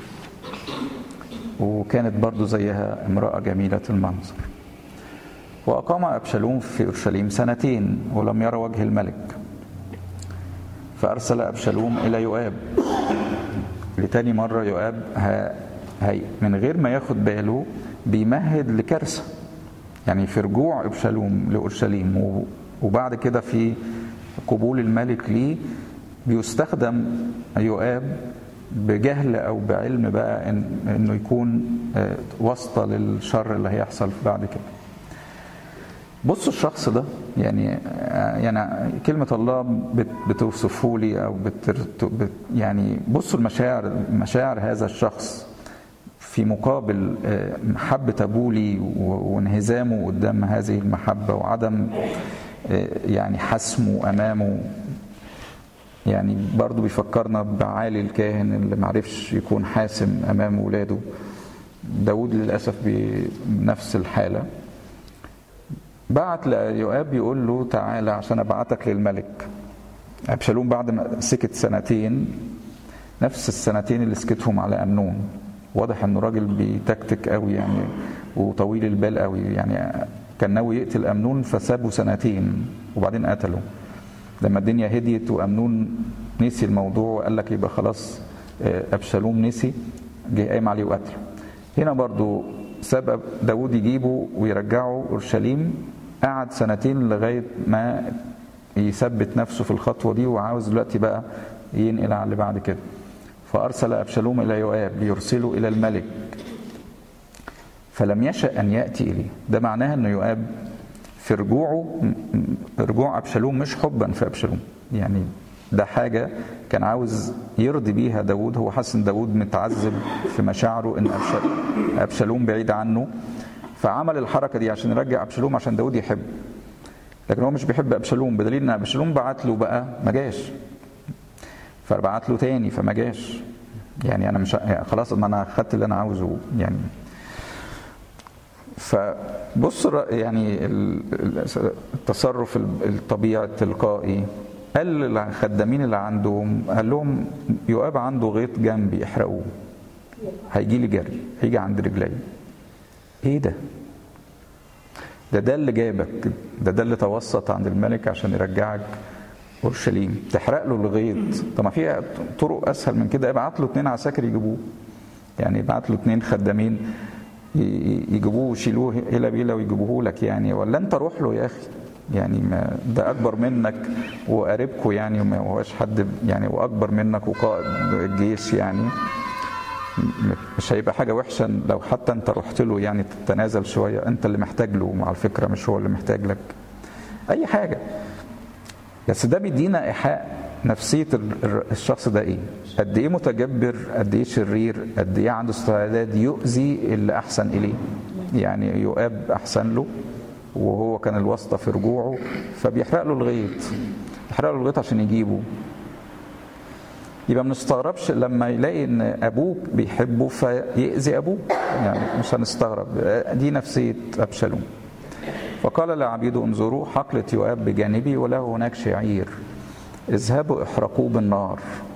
وكانت برضو زيها امراه جميله المنظر واقام ابشالوم في اورشليم سنتين ولم يرى وجه الملك فارسل ابشالوم الى يؤاب لتاني مرة يؤاب هي من غير ما ياخد باله بيمهد لكارثة يعني في رجوع ابشالوم لأورشليم وبعد كده في قبول الملك ليه بيستخدم يؤاب بجهل او بعلم بقى إن انه يكون آه، واسطه للشر اللي هيحصل بعد كده بصوا الشخص ده يعني يعني كلمة الله بت- بتوصفه لي أو بتر بت يعني بصوا المشاعر مشاعر هذا الشخص في مقابل آه، محبة أبوه لي و- وانهزامه قدام هذه المحبة وعدم آه، يعني حسمه أمامه يعني برضو بيفكرنا بعالي الكاهن اللي معرفش يكون حاسم أمام ولاده داود للأسف بنفس الحالة بعت ليؤاب يقول له تعالى عشان ابعتك للملك ابشالوم بعد ما سكت سنتين نفس السنتين اللي سكتهم على امنون واضح انه راجل بيتكتك قوي يعني وطويل البال قوي يعني كان ناوي يقتل امنون فسابه سنتين وبعدين قتله لما الدنيا هديت وامنون نسي الموضوع وقال لك يبقى خلاص آه، ابشالوم نسي جه قايم عليه وقتله هنا برضو سبب داود يجيبه ويرجعه اورشليم قعد سنتين لغايه ما يثبت نفسه في الخطوه دي وعاوز دلوقتي بقى ينقل على اللي بعد كده فارسل ابشالوم الى يؤاب ليرسله الى الملك فلم يشأ ان ياتي اليه ده معناه ان يؤاب في رجوعه رجوع ابشالوم مش حبا في ابشالوم يعني ده حاجة كان عاوز يرضي بيها داود هو حاسس ان داود متعذب في مشاعره ان أبشال- ابشالوم بعيد عنه فعمل الحركة دي عشان يرجع ابشالوم عشان داود يحبه لكن هو مش بيحب ابشالوم بدليل ان ابشالوم بعت له بقى ما جاش فبعت له تاني فما جاش يعني انا مش يعني خلاص ما انا خدت اللي انا عاوزه يعني فبص الر- يعني ال- ال- التصرف الطبيعي التلقائي قال للخدامين اللي عندهم قال لهم يؤاب عنده غيط جنبي احرقوه هيجي لي جري هيجي عند رجلي ايه ده ده ده اللي جابك ده ده اللي توسط عند الملك عشان يرجعك اورشليم تحرق له الغيط طب ما في طرق اسهل من كده ابعت له اتنين عساكر يجيبوه يعني يبعت له اتنين خدامين ي- ي- يجيبوه ويشيلوه هلا بيلا ويجيبوه لك يعني ولا انت روح له يا اخي يعني ما ده اكبر منك وقريبكوا يعني وما هوش حد يعني واكبر منك وقائد الجيش يعني مش هيبقى حاجه وحشه لو حتى انت رحت له يعني تتنازل شويه انت اللي محتاج له على فكره مش هو اللي محتاج لك اي حاجه بس ده بيدينا ايحاء نفسيه ال- ال- الشخص ده ايه قد ايه متجبر قد ايه شرير قد ايه عنده استعداد يؤذي اللي احسن اليه يعني يؤاب احسن له وهو كان الواسطه في رجوعه فبيحرق له الغيط يحرق له الغيط عشان يجيبه يبقى ما نستغربش لما يلاقي ان ابوه بيحبه فيأذي ابوه يعني مش هنستغرب دي نفسيه ابشالوم فقال لعبيده انظروا حقلة يؤاب بجانبي وله هناك شعير اذهبوا احرقوه بالنار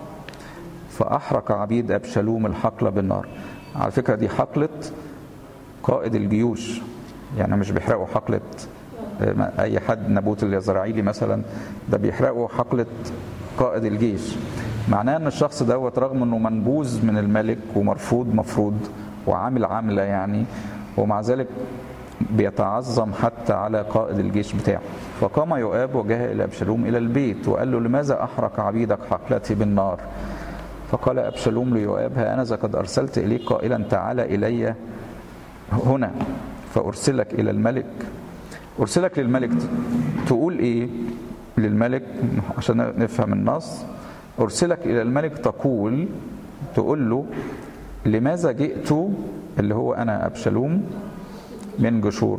فأحرق عبيد أبشالوم الحقلة بالنار على فكرة دي حقلة قائد الجيوش يعني مش بيحرقوا حقلة آه، أي حد نبوت اليزرعيلي مثلا ده بيحرقوا حقلة قائد الجيش معناه ان الشخص دوت رغم انه منبوذ من الملك ومرفوض مفروض وعامل عامله يعني ومع ذلك بيتعظم حتى على قائد الجيش بتاعه فقام يؤاب وجاء الى ابشالوم الى البيت وقال له لماذا احرق عبيدك حقلتي بالنار فقال ابشالوم ليؤاب ها انا قد ارسلت اليك قائلا تعالى الي هنا فارسلك الى الملك ارسلك للملك تقول ايه للملك عشان نفهم النص ارسلك الى الملك تقول تقول له لماذا جئت اللي هو انا ابشالوم من جشور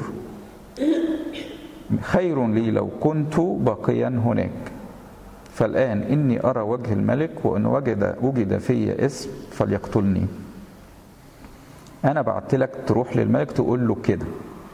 خير لي لو كنت باقيا هناك فالآن إني أرى وجه الملك وإن وجد وجد في اسم فليقتلني أنا بعت لك تروح للملك تقول له كده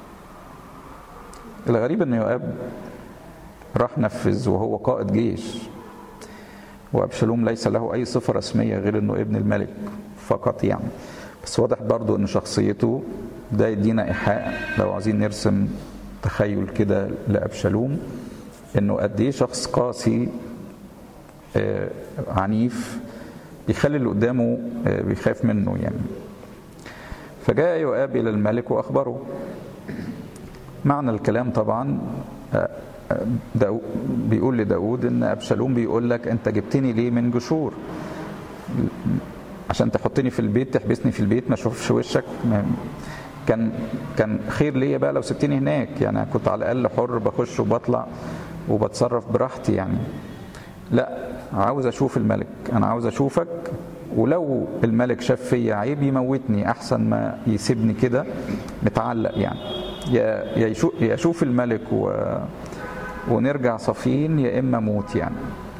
الغريب إن يؤاب راح نفذ وهو قائد جيش وأبشالوم ليس له أي صفة رسمية غير إنه ابن الملك فقط يعني بس واضح برضو إن شخصيته ده يدينا إيحاء لو عايزين نرسم تخيل كده لأبشالوم إنه قد إيه شخص قاسي آه، عنيف بيخلي اللي قدامه آه، بيخاف منه يعني فجاء يؤاب إلى الملك وأخبره معنى الكلام طبعا آه، داو بيقول لداود ان ابشالوم بيقول لك انت جبتني ليه من جشور عشان تحطني في البيت تحبسني في البيت ما اشوفش وشك ما كان كان خير ليا بقى لو سبتني هناك يعني كنت على الاقل حر بخش وبطلع وبتصرف براحتي يعني لا عاوز اشوف الملك انا عاوز اشوفك ولو الملك شاف فيا عيب يموتني احسن ما يسيبني كده متعلق يعني يا يا اشوف الملك و ونرجع صافيين يا اما موت يعني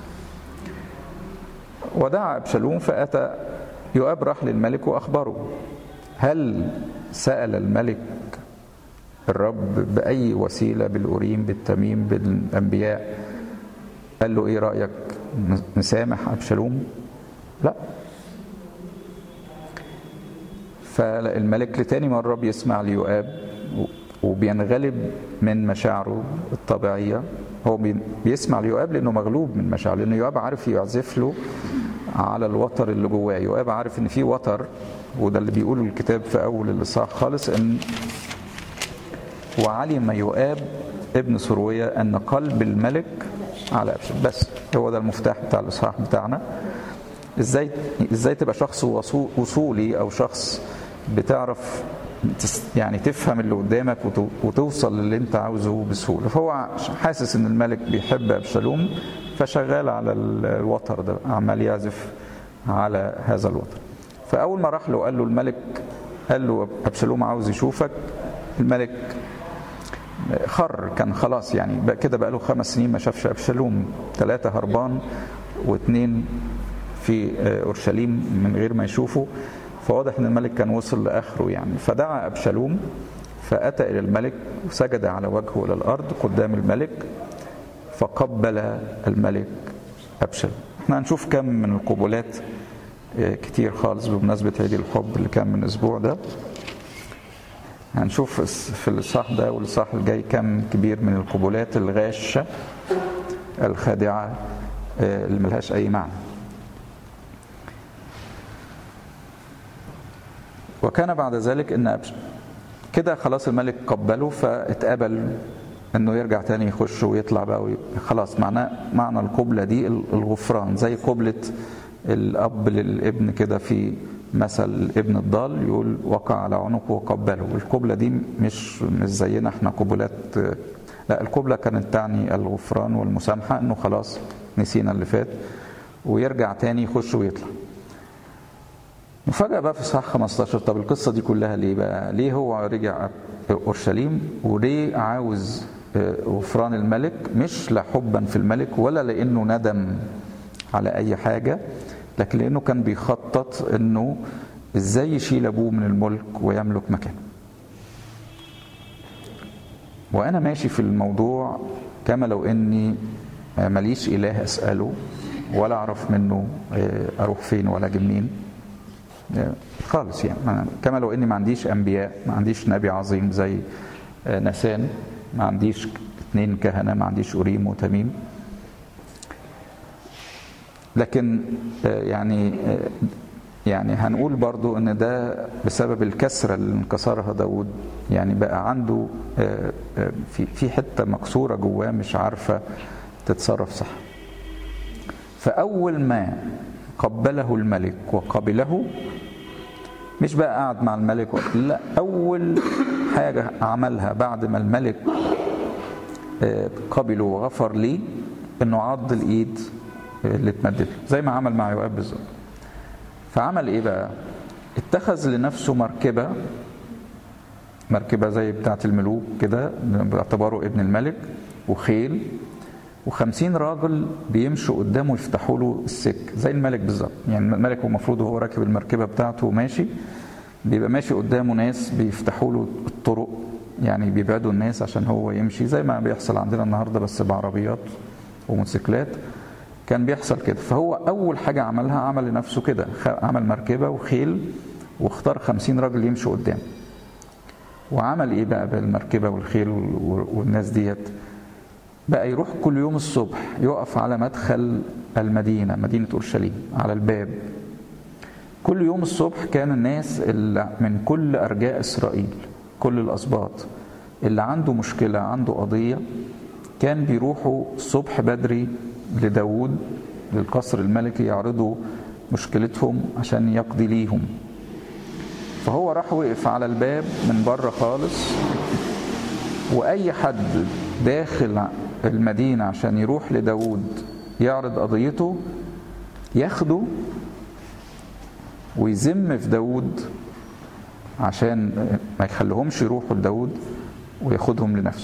ودعا ابشالوم فاتى يؤاب راح للملك واخبره هل سال الملك الرب باي وسيله بالأوريم بالتميم بالانبياء قال له ايه رايك نسامح ابشالوم لا فالملك لتاني مرة بيسمع ليؤاب وبينغلب من مشاعره الطبيعية هو بيسمع ليؤاب لأنه مغلوب من مشاعره لأنه يؤاب عارف يعزف له على الوتر اللي جواه يؤاب عارف إن في وتر وده اللي بيقوله الكتاب في أول الإصحاح خالص إن وعلم يؤاب ابن سروية أن قلب الملك على أبشر بس هو ده المفتاح بتاع الإصحاح بتاعنا ازاي ازاي تبقى شخص وصولي او شخص بتعرف يعني تفهم اللي قدامك وتوصل للي انت عاوزه بسهوله فهو حاسس ان الملك بيحب ابشالوم فشغال على الوتر ده عمال يعزف على هذا الوتر فاول ما راح له قال له الملك قال له ابشالوم عاوز يشوفك الملك خر كان خلاص يعني بقى كده بقى له خمس سنين ما شافش ابشالوم ثلاثه هربان واثنين في اورشليم من غير ما يشوفه فواضح ان الملك كان وصل لاخره يعني فدعا ابشالوم فاتى الى الملك وسجد على وجهه الى الارض قدام الملك فقبل الملك ابشالوم احنا هنشوف كم من القبلات كتير خالص بمناسبه عيد الحب اللي كان من اسبوع ده هنشوف في الاصحاح ده والاصحاح الجاي كم كبير من القبلات الغاشه الخادعه اللي ملهاش اي معنى وكان بعد ذلك ان كده خلاص الملك قبله فاتقبل انه يرجع تاني يخش ويطلع بقى وي... خلاص معناه معنى القبلة دي الغفران زي قبلة الاب للابن كده في مثل ابن الضال يقول وقع على عنقه وقبله القبلة دي مش مش زينا احنا قبلات لا القبلة كانت تعني الغفران والمسامحة انه خلاص نسينا اللي فات ويرجع تاني يخش ويطلع مفاجأة بقى في صح 15 طب القصة دي كلها ليه بقى؟ ليه هو رجع أورشليم وليه عاوز غفران الملك مش لا حبا في الملك ولا لأنه ندم على أي حاجة لكن لأنه كان بيخطط أنه إزاي يشيل أبوه من الملك ويملك مكانه وأنا ماشي في الموضوع كما لو أني ماليش إله أسأله ولا أعرف منه أروح فين ولا أجي منين خالص يعني كما لو اني ما عنديش انبياء ما عنديش نبي عظيم زي نسان ما عنديش اثنين كهنه ما عنديش اوريم وتميم لكن يعني يعني هنقول برضو ان ده بسبب الكسره اللي انكسرها داود يعني بقى عنده في في حته مكسوره جواه مش عارفه تتصرف صح فاول ما قبله الملك وقبله مش بقى قعد مع الملك لا اول حاجه عملها بعد ما الملك قبله وغفر ليه انه عض الايد اللي اتمدت زي ما عمل مع يؤاب بالظبط فعمل ايه بقى اتخذ لنفسه مركبه مركبه زي بتاعه الملوك كده باعتباره ابن الملك وخيل وخمسين راجل بيمشوا قدامه يفتحوا له السك زي الملك بالظبط يعني الملك هو المفروض وهو راكب المركبه بتاعته وماشي بيبقى ماشي قدامه ناس بيفتحوا له الطرق يعني بيبعدوا الناس عشان هو يمشي زي ما بيحصل عندنا النهارده بس بعربيات وموتوسيكلات كان بيحصل كده فهو اول حاجه عملها عمل لنفسه كده عمل مركبه وخيل واختار خمسين راجل يمشوا قدامه وعمل ايه بقى بالمركبه والخيل والناس ديت بقى يروح كل يوم الصبح يقف على مدخل المدينة مدينة أورشليم على الباب كل يوم الصبح كان الناس اللي من كل أرجاء إسرائيل كل الأسباط اللي عنده مشكلة عنده قضية كان بيروحوا الصبح بدري لداود للقصر الملكي يعرضوا مشكلتهم عشان يقضي ليهم فهو راح وقف على الباب من بره خالص واي حد داخل المدينه عشان يروح لداود يعرض قضيته ياخده ويذم في داود عشان ما يخليهمش يروحوا لداود وياخدهم لنفسه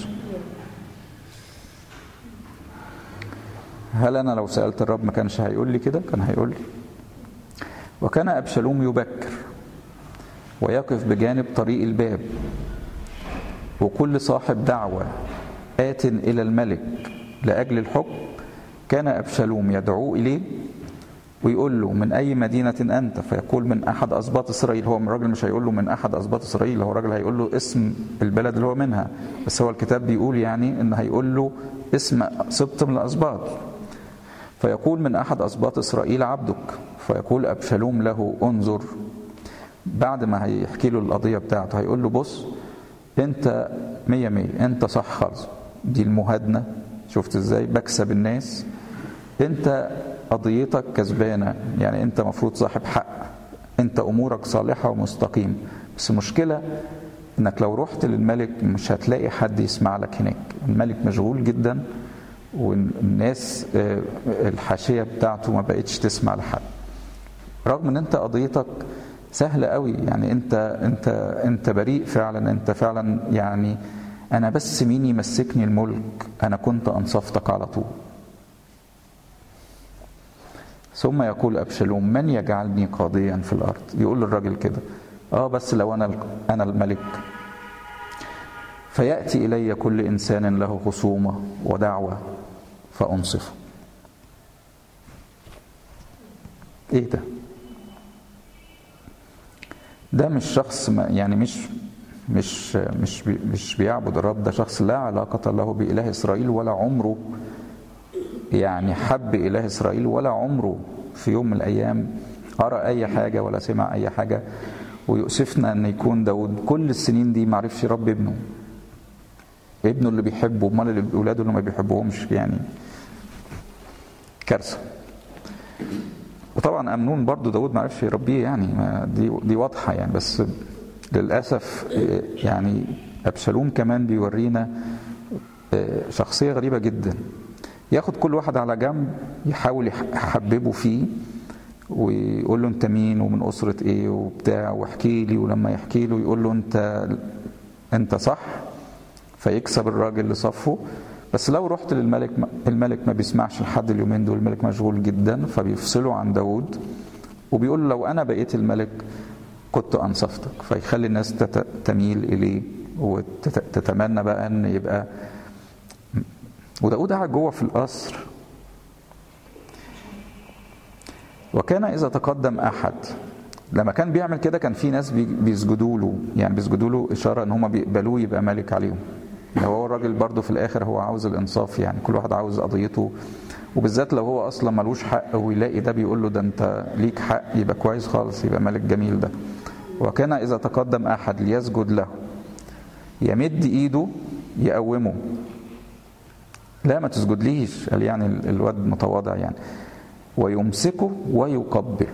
هل انا لو سالت الرب ما كانش هيقول لي كده كان هيقول لي وكان ابشالوم يبكر ويقف بجانب طريق الباب وكل صاحب دعوه ات الى الملك لاجل الحكم كان ابشالوم يدعو اليه ويقول له من اي مدينه انت فيقول من احد اسباط اسرائيل هو الراجل مش هيقول له من احد اسباط اسرائيل هو الراجل هيقول له اسم البلد اللي هو منها بس هو الكتاب بيقول يعني ان هيقول له اسم سبط من الاسباط فيقول من احد اسباط اسرائيل عبدك فيقول ابشالوم له انظر بعد ما هيحكي له القضيه بتاعته هيقول له بص انت مية مية انت صح خالص دي المهادنه شفت ازاي بكسب الناس انت قضيتك كسبانه يعني انت مفروض صاحب حق انت امورك صالحه ومستقيم بس المشكله انك لو رحت للملك مش هتلاقي حد يسمع لك هناك الملك مشغول جدا والناس الحاشيه بتاعته ما بقتش تسمع لحد رغم ان انت قضيتك سهله قوي يعني انت انت انت بريء فعلا انت فعلا يعني انا بس مين يمسكني الملك انا كنت انصفتك على طول ثم يقول ابشالوم من يجعلني قاضيا في الارض يقول للراجل كده اه بس لو انا انا الملك فياتي الي كل انسان له خصومه ودعوه فانصفه ايه ده ده مش شخص يعني مش مش مش مش بيعبد الرب ده شخص لا علاقة له بإله إسرائيل ولا عمره يعني حب إله إسرائيل ولا عمره في يوم من الأيام قرأ أي حاجة ولا سمع أي حاجة ويؤسفنا أن يكون داود كل السنين دي معرفش يربي ابنه ابنه اللي بيحبه امال اللي اولاده اللي ما بيحبوهمش يعني كارثه وطبعا امنون برضو داود ما عرفش يربيه يعني دي دي واضحه يعني بس للاسف يعني ابشالوم كمان بيورينا شخصيه غريبه جدا ياخد كل واحد على جنب يحاول يحببه فيه ويقول له انت مين ومن اسره ايه وبتاع واحكي لي ولما يحكي له يقول له انت انت صح فيكسب الراجل لصفه بس لو رحت للملك الملك ما بيسمعش لحد اليومين دول الملك مشغول جدا فبيفصله عن داود وبيقول لو انا بقيت الملك كنت انصفتك فيخلي الناس تميل اليه وتتمنى بقى ان يبقى وداود قاعد جوه في القصر وكان اذا تقدم احد لما كان بيعمل كده كان في ناس بيسجدوا له يعني بيسجدوا له اشاره ان هم بيقبلوه يبقى ملك عليهم هو الراجل برضه في الاخر هو عاوز الانصاف يعني كل واحد عاوز قضيته وبالذات لو هو اصلا ملوش حق ويلاقي ده بيقول له ده انت ليك حق يبقى كويس خالص يبقى ملك جميل ده وكان اذا تقدم احد ليسجد له يمد ايده يقومه لا ما تسجدليش قال يعني الواد متواضع يعني ويمسكه ويقبله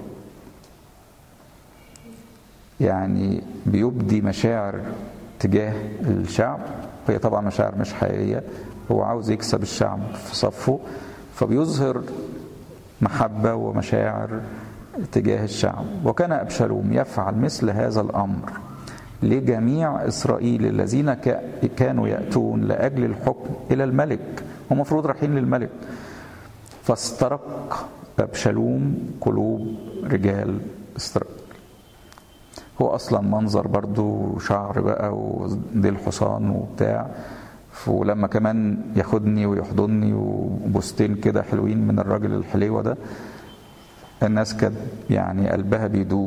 يعني بيبدي مشاعر تجاه الشعب هي طبعا مشاعر مش حقيقية هو عاوز يكسب الشعب في صفه فبيظهر محبة ومشاعر تجاه الشعب وكان أبشالوم يفعل مثل هذا الأمر لجميع إسرائيل الذين كانوا يأتون لأجل الحكم إلى الملك هم مفروض رايحين للملك فاسترق أبشالوم قلوب رجال إسرائيل هو اصلا منظر برضو شعر بقى وديل حصان وبتاع ولما كمان ياخدني ويحضني وبوستين كده حلوين من الراجل الحليوه ده الناس كانت يعني قلبها بيدوب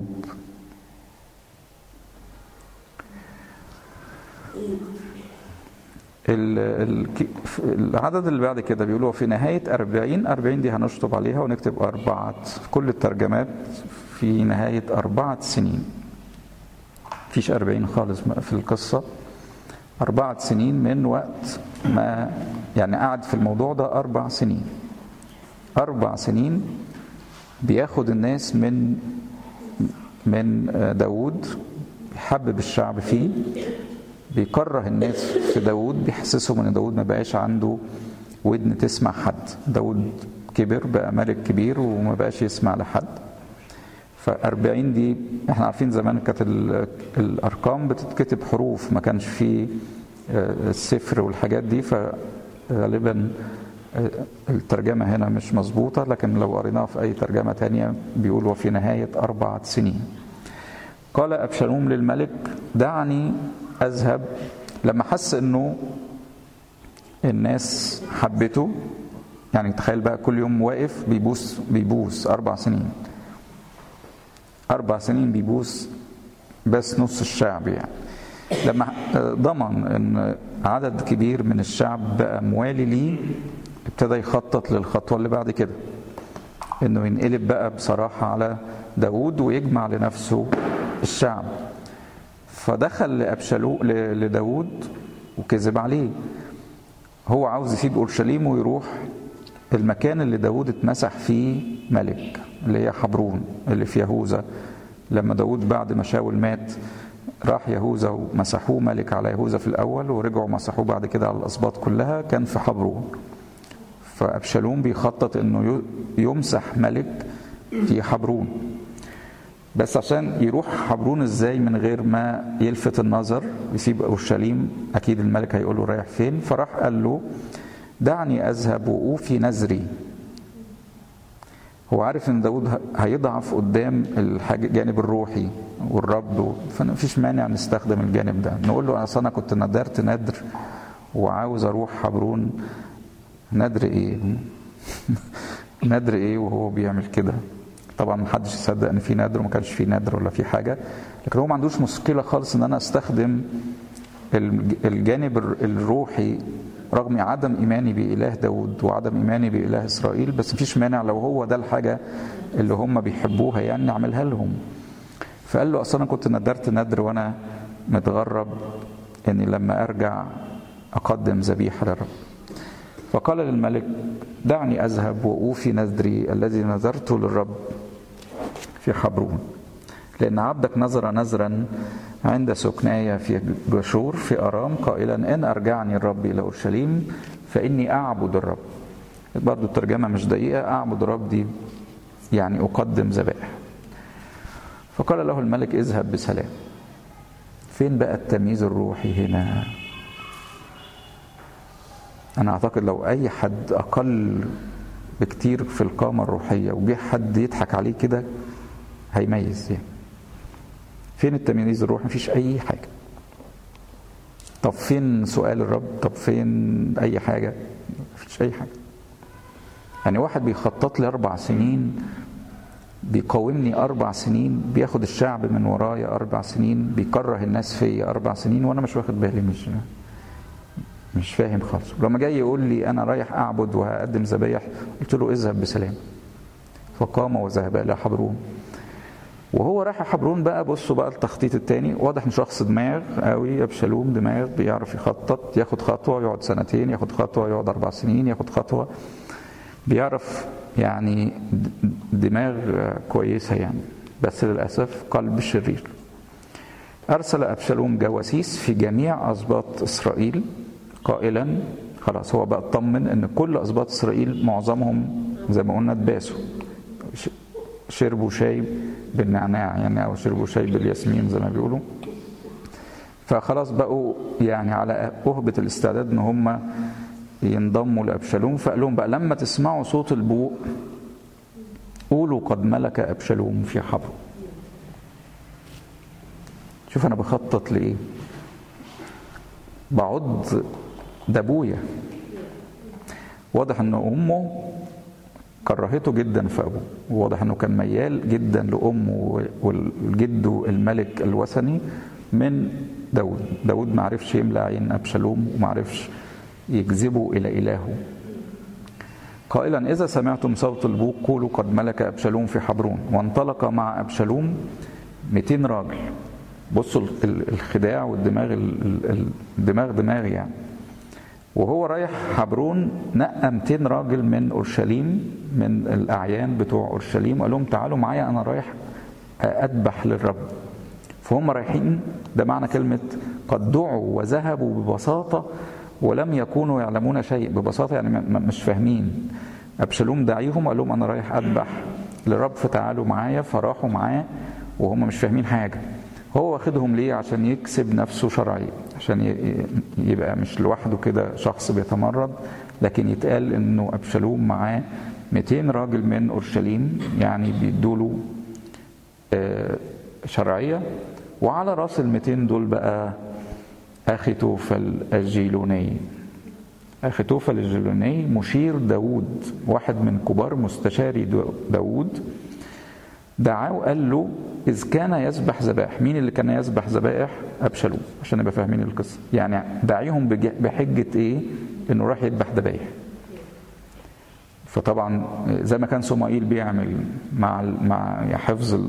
العدد اللي بعد كده بيقولوا في نهاية أربعين أربعين دي هنشطب عليها ونكتب أربعة في كل الترجمات في نهاية أربعة سنين فيش أربعين خالص في القصة أربعة سنين من وقت ما يعني قعد في الموضوع ده أربع سنين أربع سنين بياخد الناس من من داود بيحبب الشعب فيه بيكره الناس في داود بيحسسهم ان داود ما بقاش عنده ودن تسمع حد داود كبر بقى ملك كبير وما بقاش يسمع لحد فأربعين دي احنا عارفين زمان كانت الأرقام بتتكتب حروف ما كانش فيه السفر والحاجات دي فغالبا الترجمة هنا مش مظبوطة لكن لو قريناها في أي ترجمة تانية بيقول وفي نهاية أربعة سنين قال أبشالوم للملك دعني أذهب لما حس إنه الناس حبته يعني تخيل بقى كل يوم واقف بيبوس بيبوس أربع سنين أربع سنين بيبوس بس نص الشعب يعني لما ضمن ان عدد كبير من الشعب بقى موالي ليه ابتدى يخطط للخطوة اللي بعد كده انه ينقلب بقى بصراحة على داود ويجمع لنفسه الشعب فدخل لأبشالو لداود وكذب عليه هو عاوز يسيب أورشليم ويروح المكان اللي داود اتمسح فيه ملك اللي هي حبرون اللي في يهوذا لما داود بعد ما شاول مات راح يهوذا ومسحوه ملك على يهوذا في الأول ورجعوا مسحوه بعد كده على الأسباط كلها كان في حبرون فأبشالوم بيخطط إنه يمسح ملك في حبرون بس عشان يروح حبرون ازاي من غير ما يلفت النظر يسيب اورشليم اكيد الملك هيقول له رايح فين فراح قال له دعني اذهب واوفي نذري هو عارف ان داود هيضعف قدام الجانب الروحي والرب فما فيش مانع نستخدم الجانب ده نقول له اصل انا كنت ندرت ندر وعاوز اروح حبرون ندر ايه ندر ايه وهو بيعمل كده طبعا محدش يصدق ان في نادر وما كانش في نادر ولا في حاجه لكن هو ما عندوش مشكله خالص ان انا استخدم الجانب الروحي رغم عدم ايماني باله داود وعدم ايماني باله اسرائيل بس مفيش مانع لو هو ده الحاجه اللي هم بيحبوها يعني نعملها لهم فقال له اصل انا كنت ندرت ندر وانا متغرب اني لما ارجع اقدم ذبيحه للرب فقال للملك دعني اذهب واوفي نذري الذي نذرته للرب في حبرون لأن عبدك نظر نذرا عند سكناي في جشور في أرام قائلا إن أرجعني الرب إلى أورشليم فإني أعبد الرب برضو الترجمة مش دقيقة أعبد الرب دي يعني أقدم ذبائح فقال له الملك اذهب بسلام فين بقى التمييز الروحي هنا أنا أعتقد لو أي حد أقل بكتير في القامة الروحية وجه حد يضحك عليه كده هيميز يعني فين التمييز الروحي مفيش اي حاجه طب فين سؤال الرب طب فين اي حاجه مفيش اي حاجه يعني واحد بيخطط لي اربع سنين بيقاومني اربع سنين بياخد الشعب من ورايا اربع سنين بيكره الناس فيا اربع سنين وانا مش واخد بالي مش مش فاهم خالص لما جاي يقول لي انا رايح اعبد وهقدم ذبايح قلت له اذهب بسلام فقام وذهب الى حبرون وهو رايح حبرون بقى بصوا بقى التخطيط التاني واضح ان شخص دماغ قوي ابشالوم دماغ بيعرف يخطط ياخد خطوه يقعد سنتين ياخد خطوه يقعد اربع سنين ياخد خطوه بيعرف يعني دماغ كويسه يعني بس للاسف قلب شرير ارسل ابشالوم جواسيس في جميع اسباط اسرائيل قائلا خلاص هو بقى اطمن ان كل اسباط اسرائيل معظمهم زي ما قلنا اتباسوا شربوا شاي بالنعناع يعني او شربوا شاي بالياسمين زي ما بيقولوا فخلاص بقوا يعني على أهبة الاستعداد ان هم ينضموا لابشالوم فقال لهم بقى لما تسمعوا صوت البوق قولوا قد ملك ابشالوم في حبر شوف انا بخطط لايه بعض ده ابويا واضح ان امه كرهته جدا في ابوه وواضح انه كان ميال جدا لامه والجد الملك الوثني من داود داود ما عرفش يملى عين ابشالوم وما عرفش يجذبه الى الهه قائلا اذا سمعتم صوت البوق قولوا قد ملك ابشالوم في حبرون وانطلق مع ابشالوم 200 راجل بصوا الخداع والدماغ الدماغ دماغ يعني وهو رايح حبرون نقى 200 راجل من اورشليم من الاعيان بتوع اورشليم وقال لهم تعالوا معايا انا رايح اذبح للرب فهم رايحين ده معنى كلمه قد دعوا وذهبوا ببساطه ولم يكونوا يعلمون شيء ببساطه يعني مش فاهمين ابشالوم دعيهم وقال لهم انا رايح اذبح للرب فتعالوا معايا فراحوا معاه وهم مش فاهمين حاجه هو واخدهم ليه عشان يكسب نفسه شرعي عشان يبقى مش لوحده كده شخص بيتمرد لكن يتقال انه ابشالوم معاه 200 راجل من اورشليم يعني بيدوا له شرعيه وعلى راس ال 200 دول بقى اخي توفل الجيلوني اخي توفل الجيلوني مشير داوود واحد من كبار مستشاري داوود دعاه وقال له إذ كان يذبح ذبائح مين اللي كان يذبح ذبائح أبشالوم عشان نبقى فاهمين القصة يعني دعيهم بحجة إيه إنه راح يذبح ذبائح فطبعا زي ما كان صمائيل بيعمل مع مع حفظ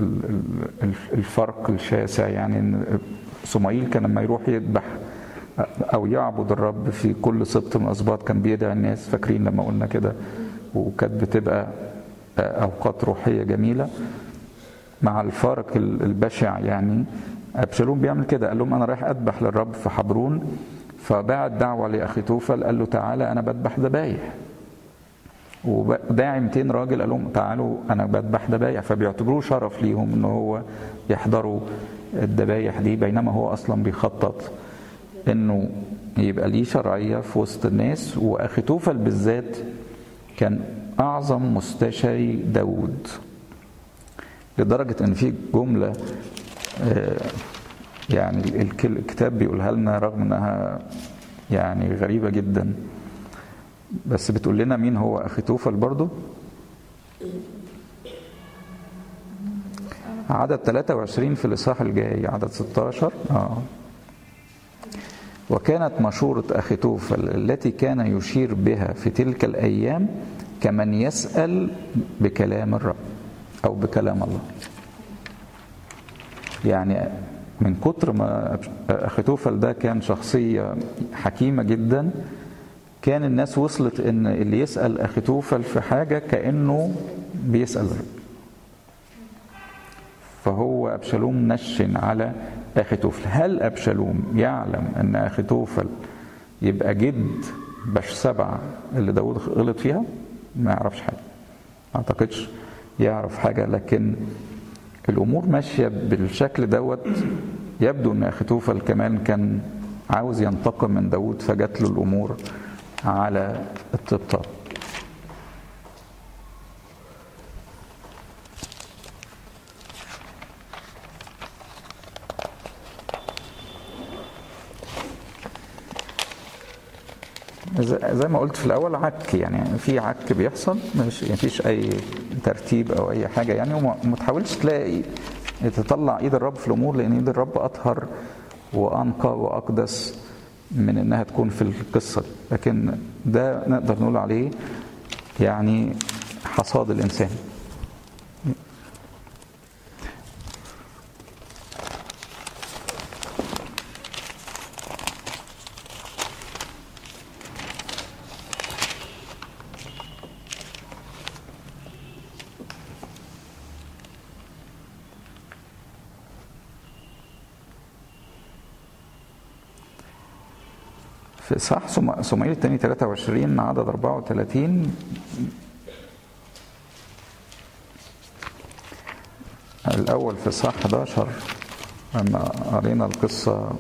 الفرق الشاسع يعني ان صمائيل كان لما يروح يذبح او يعبد الرب في كل سبط من الاسباط كان بيدعي الناس فاكرين لما قلنا كده وكانت بتبقى اوقات روحيه جميله مع الفارق البشع يعني ابشالوم بيعمل كده قال لهم انا رايح اذبح للرب في حبرون فبعت دعوه لاخي توفل قال له تعالى انا بذبح ذبايح وداعي 200 راجل قال لهم تعالوا انا بذبح ذبايح فبيعتبروه شرف ليهم ان هو يحضروا الذبايح دي بينما هو اصلا بيخطط انه يبقى ليه شرعيه في وسط الناس واخي توفل بالذات كان اعظم مستشاري داوود لدرجه ان في جمله يعني الكتاب بيقولها لنا رغم انها يعني غريبه جدا بس بتقول لنا مين هو اخي توفل برضه عدد 23 في الاصحاح الجاي عدد 16 اه وكانت مشورة أخي توفل التي كان يشير بها في تلك الأيام كمن يسأل بكلام الرب أو بكلام الله يعني من كتر ما أخي توفل ده كان شخصية حكيمة جدا كان الناس وصلت ان اللي يسال اخي توفل في حاجه كانه بيسال الرب فهو ابشالوم نشن على اخي توفل هل ابشالوم يعلم ان اخي توفل يبقى جد باش سبعة اللي داود غلط فيها ما يعرفش حاجه ما اعتقدش يعرف حاجه لكن الامور ماشيه بالشكل دوت يبدو ان اخي توفل كمان كان عاوز ينتقم من داود فجات له الامور على الطبطاب زي ما قلت في الاول عك يعني في عك بيحصل مش يعني فيش اي ترتيب او اي حاجه يعني وما تحاولش تلاقي تطلع ايد الرب في الامور لان ايد الرب اطهر وانقى واقدس من انها تكون في القصه لكن ده نقدر نقول عليه يعني حصاد الانسان في إصحاح صموئيل الثاني 23 عدد 34 الأول في إصحاح 11 لما قرينا القصة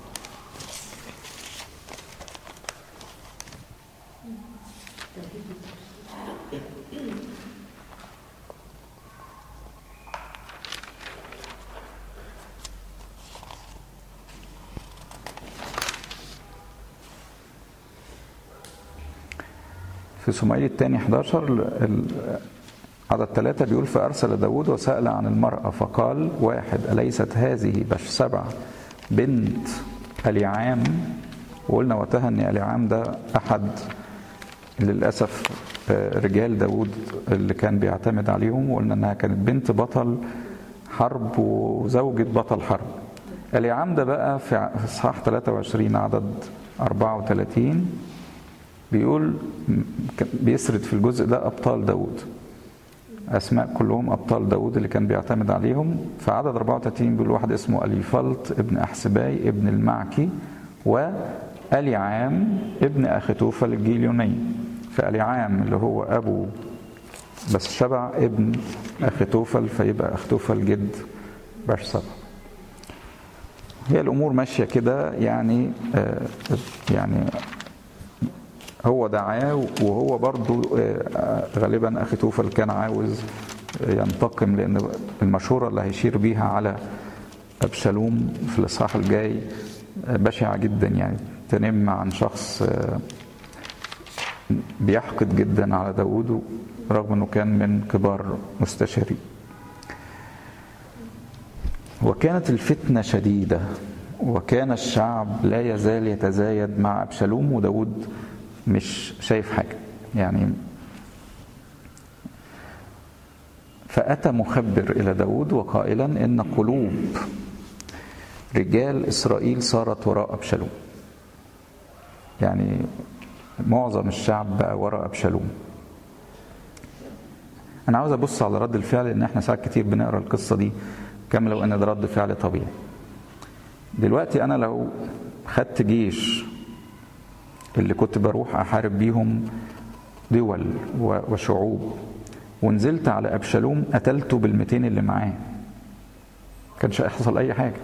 في صموئيل الثاني 11 عدد ثلاثة بيقول فأرسل داود وسأل عن المرأة فقال واحد أليست هذه بش سبع بنت أليعام وقلنا وقتها أن أليعام ده أحد للأسف رجال داود اللي كان بيعتمد عليهم وقلنا أنها كانت بنت بطل حرب وزوجة بطل حرب أليعام ده بقى في إصحاح 23 عدد 34 بيقول بيسرد في الجزء ده أبطال داود أسماء كلهم أبطال داود اللي كان بيعتمد عليهم في عدد 34 بيقول واحد اسمه أليفلط ابن أحسباي ابن المعكي وأليعام ابن أخيتوفل الجيليوني فأليعام اللي هو أبو بس شبع ابن أخيتوفل فيبقى أخيتوفل جد برشبع هي الأمور ماشية كده يعني آه يعني هو دعاه وهو برضو غالبا اخي توفل كان عاوز ينتقم لان المشوره اللي هيشير بيها على ابشالوم في الاصحاح الجاي بشعه جدا يعني تنم عن شخص بيحقد جدا على داود رغم انه كان من كبار مستشارين وكانت الفتنه شديده وكان الشعب لا يزال يتزايد مع ابشالوم وداود مش شايف حاجة يعني فأتى مخبر إلى داود وقائلا إن قلوب رجال إسرائيل صارت وراء أبشالوم يعني معظم الشعب بقى وراء أبشالوم أنا عاوز أبص على رد الفعل لأن إحنا ساعات كتير بنقرأ القصة دي كاملة وإن ده رد فعل طبيعي دلوقتي أنا لو خدت جيش اللي كنت بروح احارب بيهم دول وشعوب ونزلت على ابشالوم قتلته بالمتين اللي معاه كانش هيحصل اي حاجه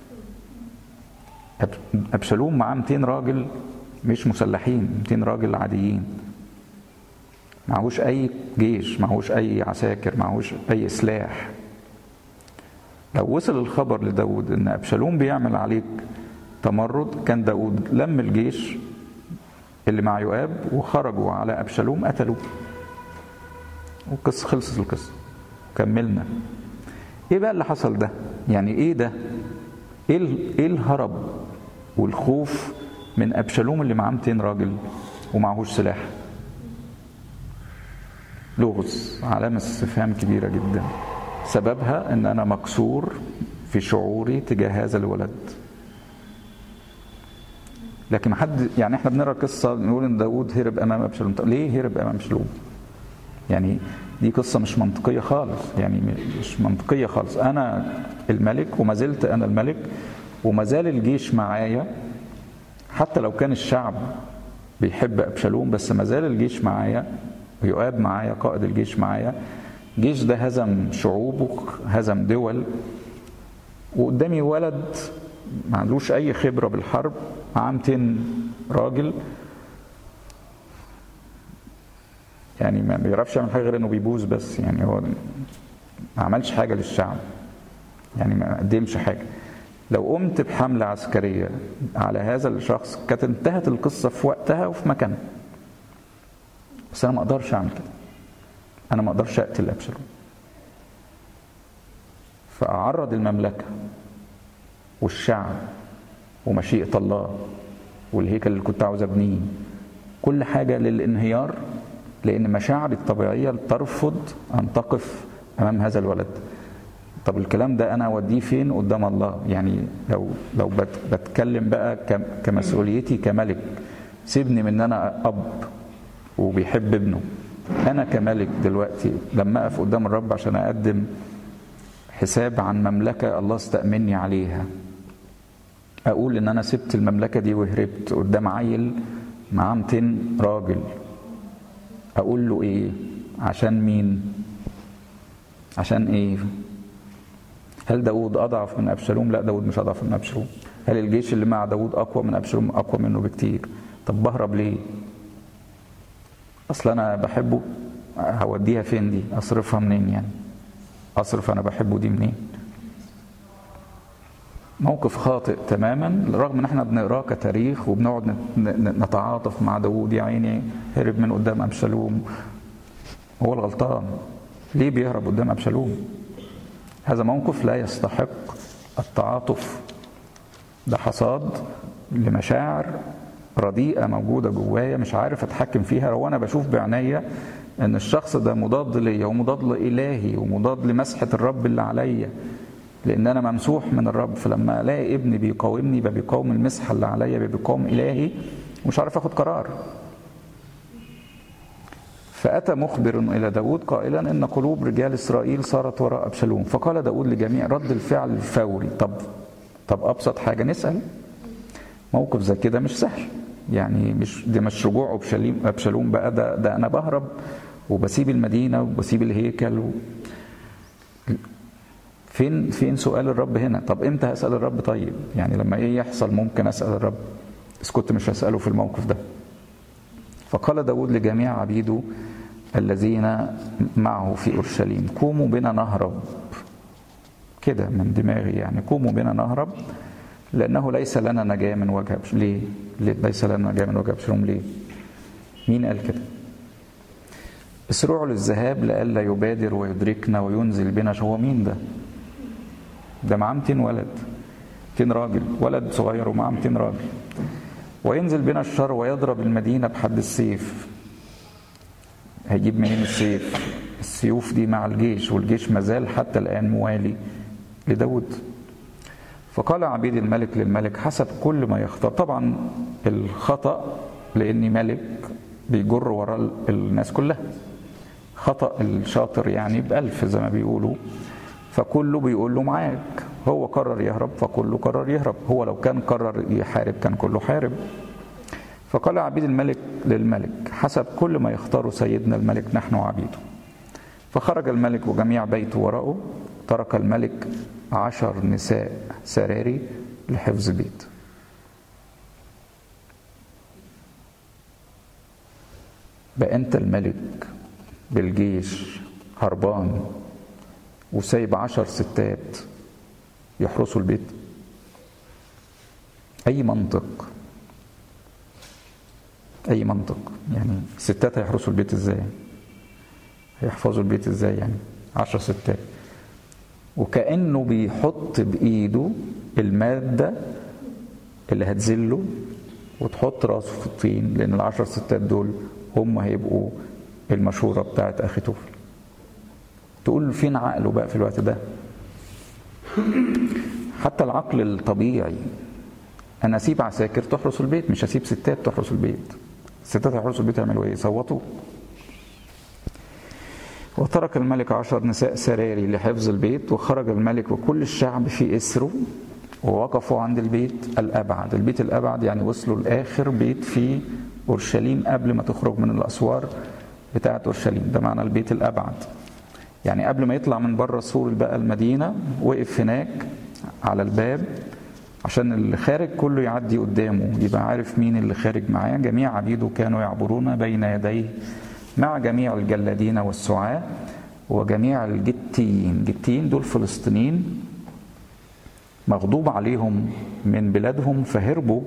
ابشالوم معاه 200 راجل مش مسلحين 200 راجل عاديين معهوش اي جيش معهوش اي عساكر معهوش اي سلاح لو وصل الخبر لداود ان ابشالوم بيعمل عليك تمرد كان داود لم الجيش اللي مع يؤاب وخرجوا على ابشالوم قتلوه والقصه خلصت القصه كملنا ايه بقى اللي حصل ده يعني ايه ده ايه ايه الهرب والخوف من ابشالوم اللي معاه 200 راجل ومعهوش سلاح لغز علامة استفهام كبيرة جدا سببها ان انا مكسور في شعوري تجاه هذا الولد لكن حد يعني احنا بنقرا قصه نقول ان داوود هرب امام ابشالوم ليه هرب امام ابشالوم؟ يعني دي قصه مش منطقيه خالص يعني مش منطقيه خالص انا الملك وما زلت انا الملك وما زال الجيش معايا حتى لو كان الشعب بيحب ابشالوم بس ما زال الجيش معايا يؤاب معايا قائد الجيش معايا الجيش ده هزم شعوب هزم دول وقدامي ولد ما عندوش اي خبره بالحرب معاه 200 راجل يعني ما بيعرفش يعمل حاجه غير انه بيبوظ بس يعني هو ما عملش حاجه للشعب يعني ما قدمش حاجه لو قمت بحملة عسكرية على هذا الشخص كانت انتهت القصة في وقتها وفي مكانها بس أنا ما أقدرش أعمل كده أنا ما أقدرش أقتل أبشالوم فأعرض المملكة والشعب ومشيئة الله والهيكل اللي كنت عاوز ابنيه كل حاجة للانهيار لأن مشاعري الطبيعية ترفض أن تقف أمام هذا الولد طب الكلام ده أنا أوديه فين قدام الله يعني لو لو بتكلم بقى كمسؤوليتي كملك سيبني من أنا أب وبيحب ابنه أنا كملك دلوقتي لما أقف قدام الرب عشان أقدم حساب عن مملكة الله استأمني عليها اقول ان انا سبت المملكه دي وهربت قدام عيل معاه 200 راجل اقول له ايه عشان مين عشان ايه هل داود اضعف من ابشالوم لا داود مش اضعف من ابشالوم هل الجيش اللي مع داود اقوى من ابشالوم اقوى منه بكتير طب بهرب ليه اصل انا بحبه هوديها فين دي اصرفها منين يعني اصرف انا بحبه دي منين موقف خاطئ تماما رغم ان احنا بنقراه كتاريخ وبنقعد نتعاطف مع داوود يا عيني هرب من قدام ابشالوم هو الغلطان ليه بيهرب قدام ابشالوم هذا موقف لا يستحق التعاطف ده حصاد لمشاعر رديئه موجوده جوايا مش عارف اتحكم فيها لو انا بشوف بعينيا ان الشخص ده مضاد ليا ومضاد لالهي ومضاد لمسحه الرب اللي عليا لان انا ممسوح من الرب فلما الاقي ابني بيقاومني يبقى بيقاوم المسحه اللي عليا يبقى بيقاوم الهي ومش عارف اخد قرار فأتى مخبر إلى داود قائلا إن قلوب رجال إسرائيل صارت وراء أبشالوم فقال داود لجميع رد الفعل الفوري طب طب أبسط حاجة نسأل موقف زي كده مش سهل يعني مش ده مش رجوع أبشالوم أبشالوم بقى ده, ده أنا بهرب وبسيب المدينة وبسيب الهيكل و... فين فين سؤال الرب هنا طب امتى هسأل الرب طيب يعني لما ايه يحصل ممكن أسأل الرب بس كنت مش هسأله في الموقف ده فقال داود لجميع عبيده الذين معه في أورشليم قوموا بنا نهرب كده من دماغي يعني قوموا بنا نهرب لأنه ليس لنا نجاة من وجه أبش... ليه؟ ليس لنا نجاة من وجه أبشالوم ليه؟ مين قال كده؟ اسرعوا للذهاب لئلا يبادر ويدركنا وينزل بنا هو مين ده؟ ده معاه 200 ولد 200 راجل ولد صغير ومعاه 200 راجل وينزل بنا الشر ويضرب المدينة بحد السيف هيجيب منين السيف السيوف دي مع الجيش والجيش مازال حتى الآن موالي لداود فقال عبيد الملك للملك حسب كل ما يختار طبعا الخطأ لأني ملك بيجر وراء الناس كلها خطأ الشاطر يعني بألف زي ما بيقولوا فكله بيقول له معاك هو قرر يهرب فكله قرر يهرب هو لو كان قرر يحارب كان كله حارب فقال عبيد الملك للملك حسب كل ما يختار سيدنا الملك نحن عبيده فخرج الملك وجميع بيته وراءه ترك الملك عشر نساء سراري لحفظ البيت بقى انت الملك بالجيش هربان وسايب عشر ستات يحرسوا البيت أي منطق أي منطق يعني ستات هيحرسوا البيت إزاي هيحفظوا البيت إزاي يعني عشر ستات وكأنه بيحط بإيده المادة اللي هتزله وتحط راسه في الطين لأن العشر ستات دول هم هيبقوا المشورة بتاعت أخي توفل تقول فين عقله بقى في الوقت ده حتى العقل الطبيعي انا اسيب عساكر تحرس البيت مش هسيب ستات تحرس البيت الستات يحرسوا البيت يعملوا ايه يصوتوا وترك الملك عشر نساء سراري لحفظ البيت وخرج الملك وكل الشعب في اسره ووقفوا عند البيت الابعد البيت الابعد يعني وصلوا لاخر بيت في اورشليم قبل ما تخرج من الاسوار بتاعه اورشليم ده معنى البيت الابعد يعني قبل ما يطلع من بره سور بقى المدينة وقف هناك على الباب عشان اللي خارج كله يعدي قدامه يبقى عارف مين اللي خارج معاه جميع عبيده كانوا يعبرون بين يديه مع جميع الجلادين والسعاة وجميع الجتيين جتيين دول فلسطينيين مغضوب عليهم من بلادهم فهربوا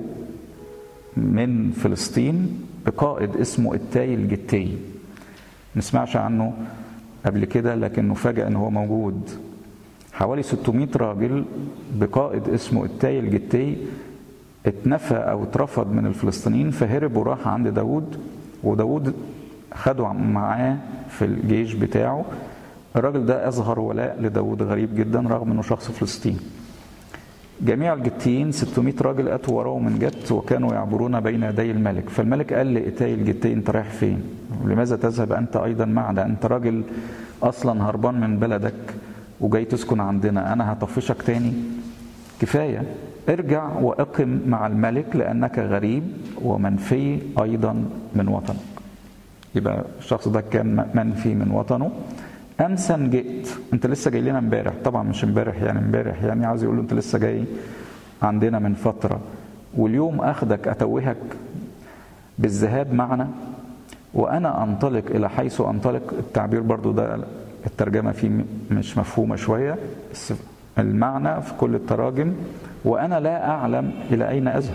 من فلسطين بقائد اسمه التاي الجتي نسمعش عنه قبل كده لكنه فاجأ ان هو موجود حوالي 600 راجل بقائد اسمه التاي الجتي اتنفى او اترفض من الفلسطينيين فهرب وراح عند داود وداود خده معاه في الجيش بتاعه الراجل ده اظهر ولاء لداود غريب جدا رغم انه شخص فلسطيني جميع الجتيين 600 راجل اتوا وراه من جت وكانوا يعبرون بين يدي الملك فالملك قال لإتاي الجتي انت رايح فين لماذا تذهب انت ايضا معنا انت راجل اصلا هربان من بلدك وجاي تسكن عندنا انا هطفشك تاني كفايه ارجع واقم مع الملك لانك غريب ومنفي ايضا من وطنك يبقى الشخص ده كان منفي من وطنه امسا جئت انت لسه جاي لنا امبارح طبعا مش امبارح يعني امبارح يعني عاوز يقول له انت لسه جاي عندنا من فتره واليوم اخدك اتوهك بالذهاب معنا وانا انطلق الى حيث انطلق التعبير برضو ده الترجمه فيه مش مفهومه شويه بس المعنى في كل التراجم وانا لا اعلم الى اين اذهب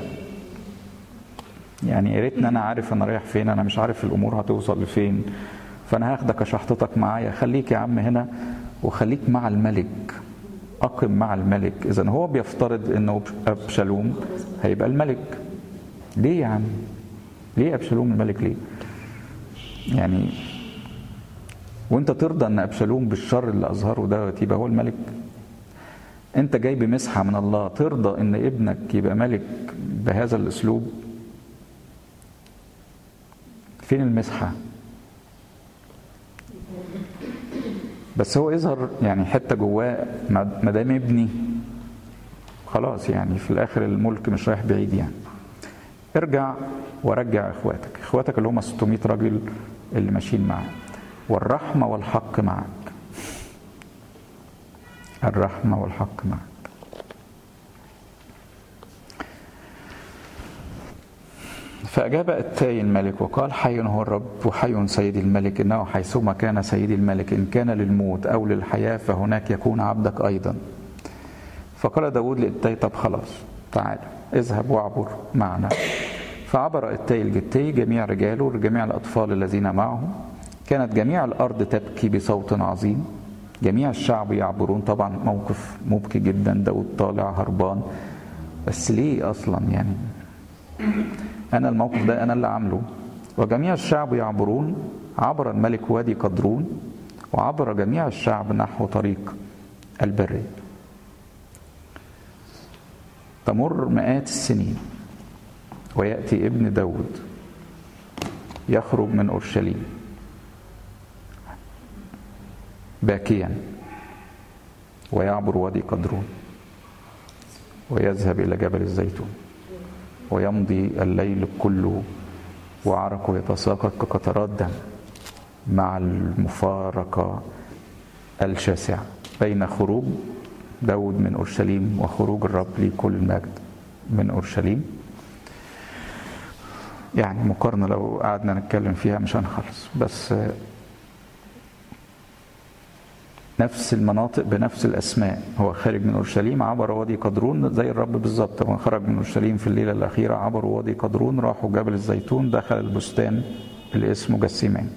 يعني يا ريتني انا عارف انا رايح فين انا مش عارف الامور هتوصل لفين فانا هاخدك اشحطتك معايا خليك يا عم هنا وخليك مع الملك اقم مع الملك اذا هو بيفترض انه ابشالوم هيبقى الملك ليه يا عم ليه ابشالوم الملك ليه يعني وانت ترضى ان ابشالوم بالشر اللي اظهره ده يبقى هو الملك انت جاي بمسحه من الله ترضى ان ابنك يبقى ملك بهذا الاسلوب فين المسحه بس هو يظهر يعني حته جواه ما دام ابني خلاص يعني في الاخر الملك مش رايح بعيد يعني ارجع ورجع اخواتك اخواتك اللي هم 600 راجل اللي ماشيين معاك والرحمه والحق معك الرحمه والحق معك فأجاب التاي الملك وقال حي هو الرب وحي سيدي الملك إنه حيثما كان سيدي الملك إن كان للموت أو للحياة فهناك يكون عبدك أيضا فقال داود للتاي طب خلاص تعال اذهب واعبر معنا فعبر التاي الجتي جميع رجاله وجميع الأطفال الذين معه كانت جميع الأرض تبكي بصوت عظيم جميع الشعب يعبرون طبعا موقف مبكي جدا داود طالع هربان بس ليه أصلا يعني أنا الموقف ده أنا اللي عامله وجميع الشعب يعبرون عبر الملك وادي قدرون وعبر جميع الشعب نحو طريق البرية تمر مئات السنين ويأتي ابن داود يخرج من أورشليم باكيا ويعبر وادي قدرون ويذهب إلى جبل الزيتون ويمضي الليل كله وعرقه يتساقط كقطرات دم مع المفارقة الشاسعة بين خروج داود من أورشليم وخروج الرب ليه كل المجد من أورشليم يعني مقارنة لو قعدنا نتكلم فيها مش هنخلص بس نفس المناطق بنفس الاسماء هو خارج من اورشليم عبر وادي قدرون زي الرب بالظبط هو خرج من اورشليم في الليله الاخيره عبروا وادي قدرون راحوا جبل الزيتون دخل البستان اللي اسمه جسيمان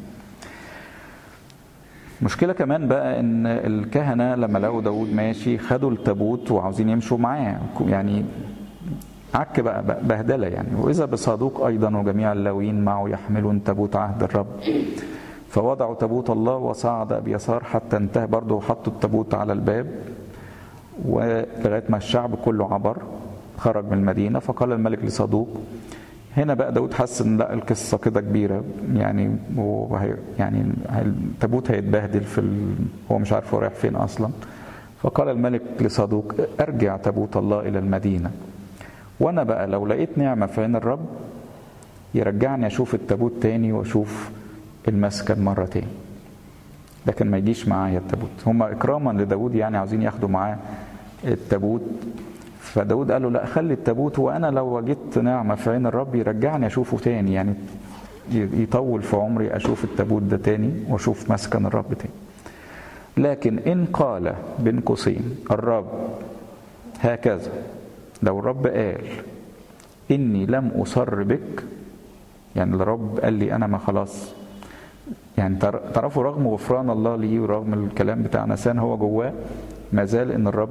مشكله كمان بقى ان الكهنه لما لقوا داود ماشي خدوا التابوت وعاوزين يمشوا معاه يعني عك بقى بهدله يعني واذا بصادوق ايضا وجميع اللاويين معه يحملون تابوت عهد الرب فوضعوا تابوت الله وصعد بيسار حتى انتهى برضه وحطوا التابوت على الباب ولغايه ما الشعب كله عبر خرج من المدينه فقال الملك لصدوق هنا بقى داود حس ان لا القصه كده كبيره يعني وهي يعني التابوت هيتبهدل في ال... هو مش عارف هو رايح فين اصلا فقال الملك لصدوق ارجع تابوت الله الى المدينه وانا بقى لو لقيت نعمه في عين الرب يرجعني اشوف التابوت تاني واشوف المسكن مرة تاني لكن ما يجيش معايا التابوت هم إكراما لداود يعني عاوزين ياخدوا معاه التابوت فداود قال له لا خلي التابوت وأنا لو وجدت نعمة في عين الرب يرجعني أشوفه تاني يعني يطول في عمري أشوف التابوت ده تاني وأشوف مسكن الرب تاني لكن إن قال بين قوسين الرب هكذا لو الرب قال إني لم أصر بك يعني الرب قال لي أنا ما خلاص يعني تعرفوا رغم غفران الله ليه ورغم الكلام بتاع نسان هو جواه ما زال ان الرب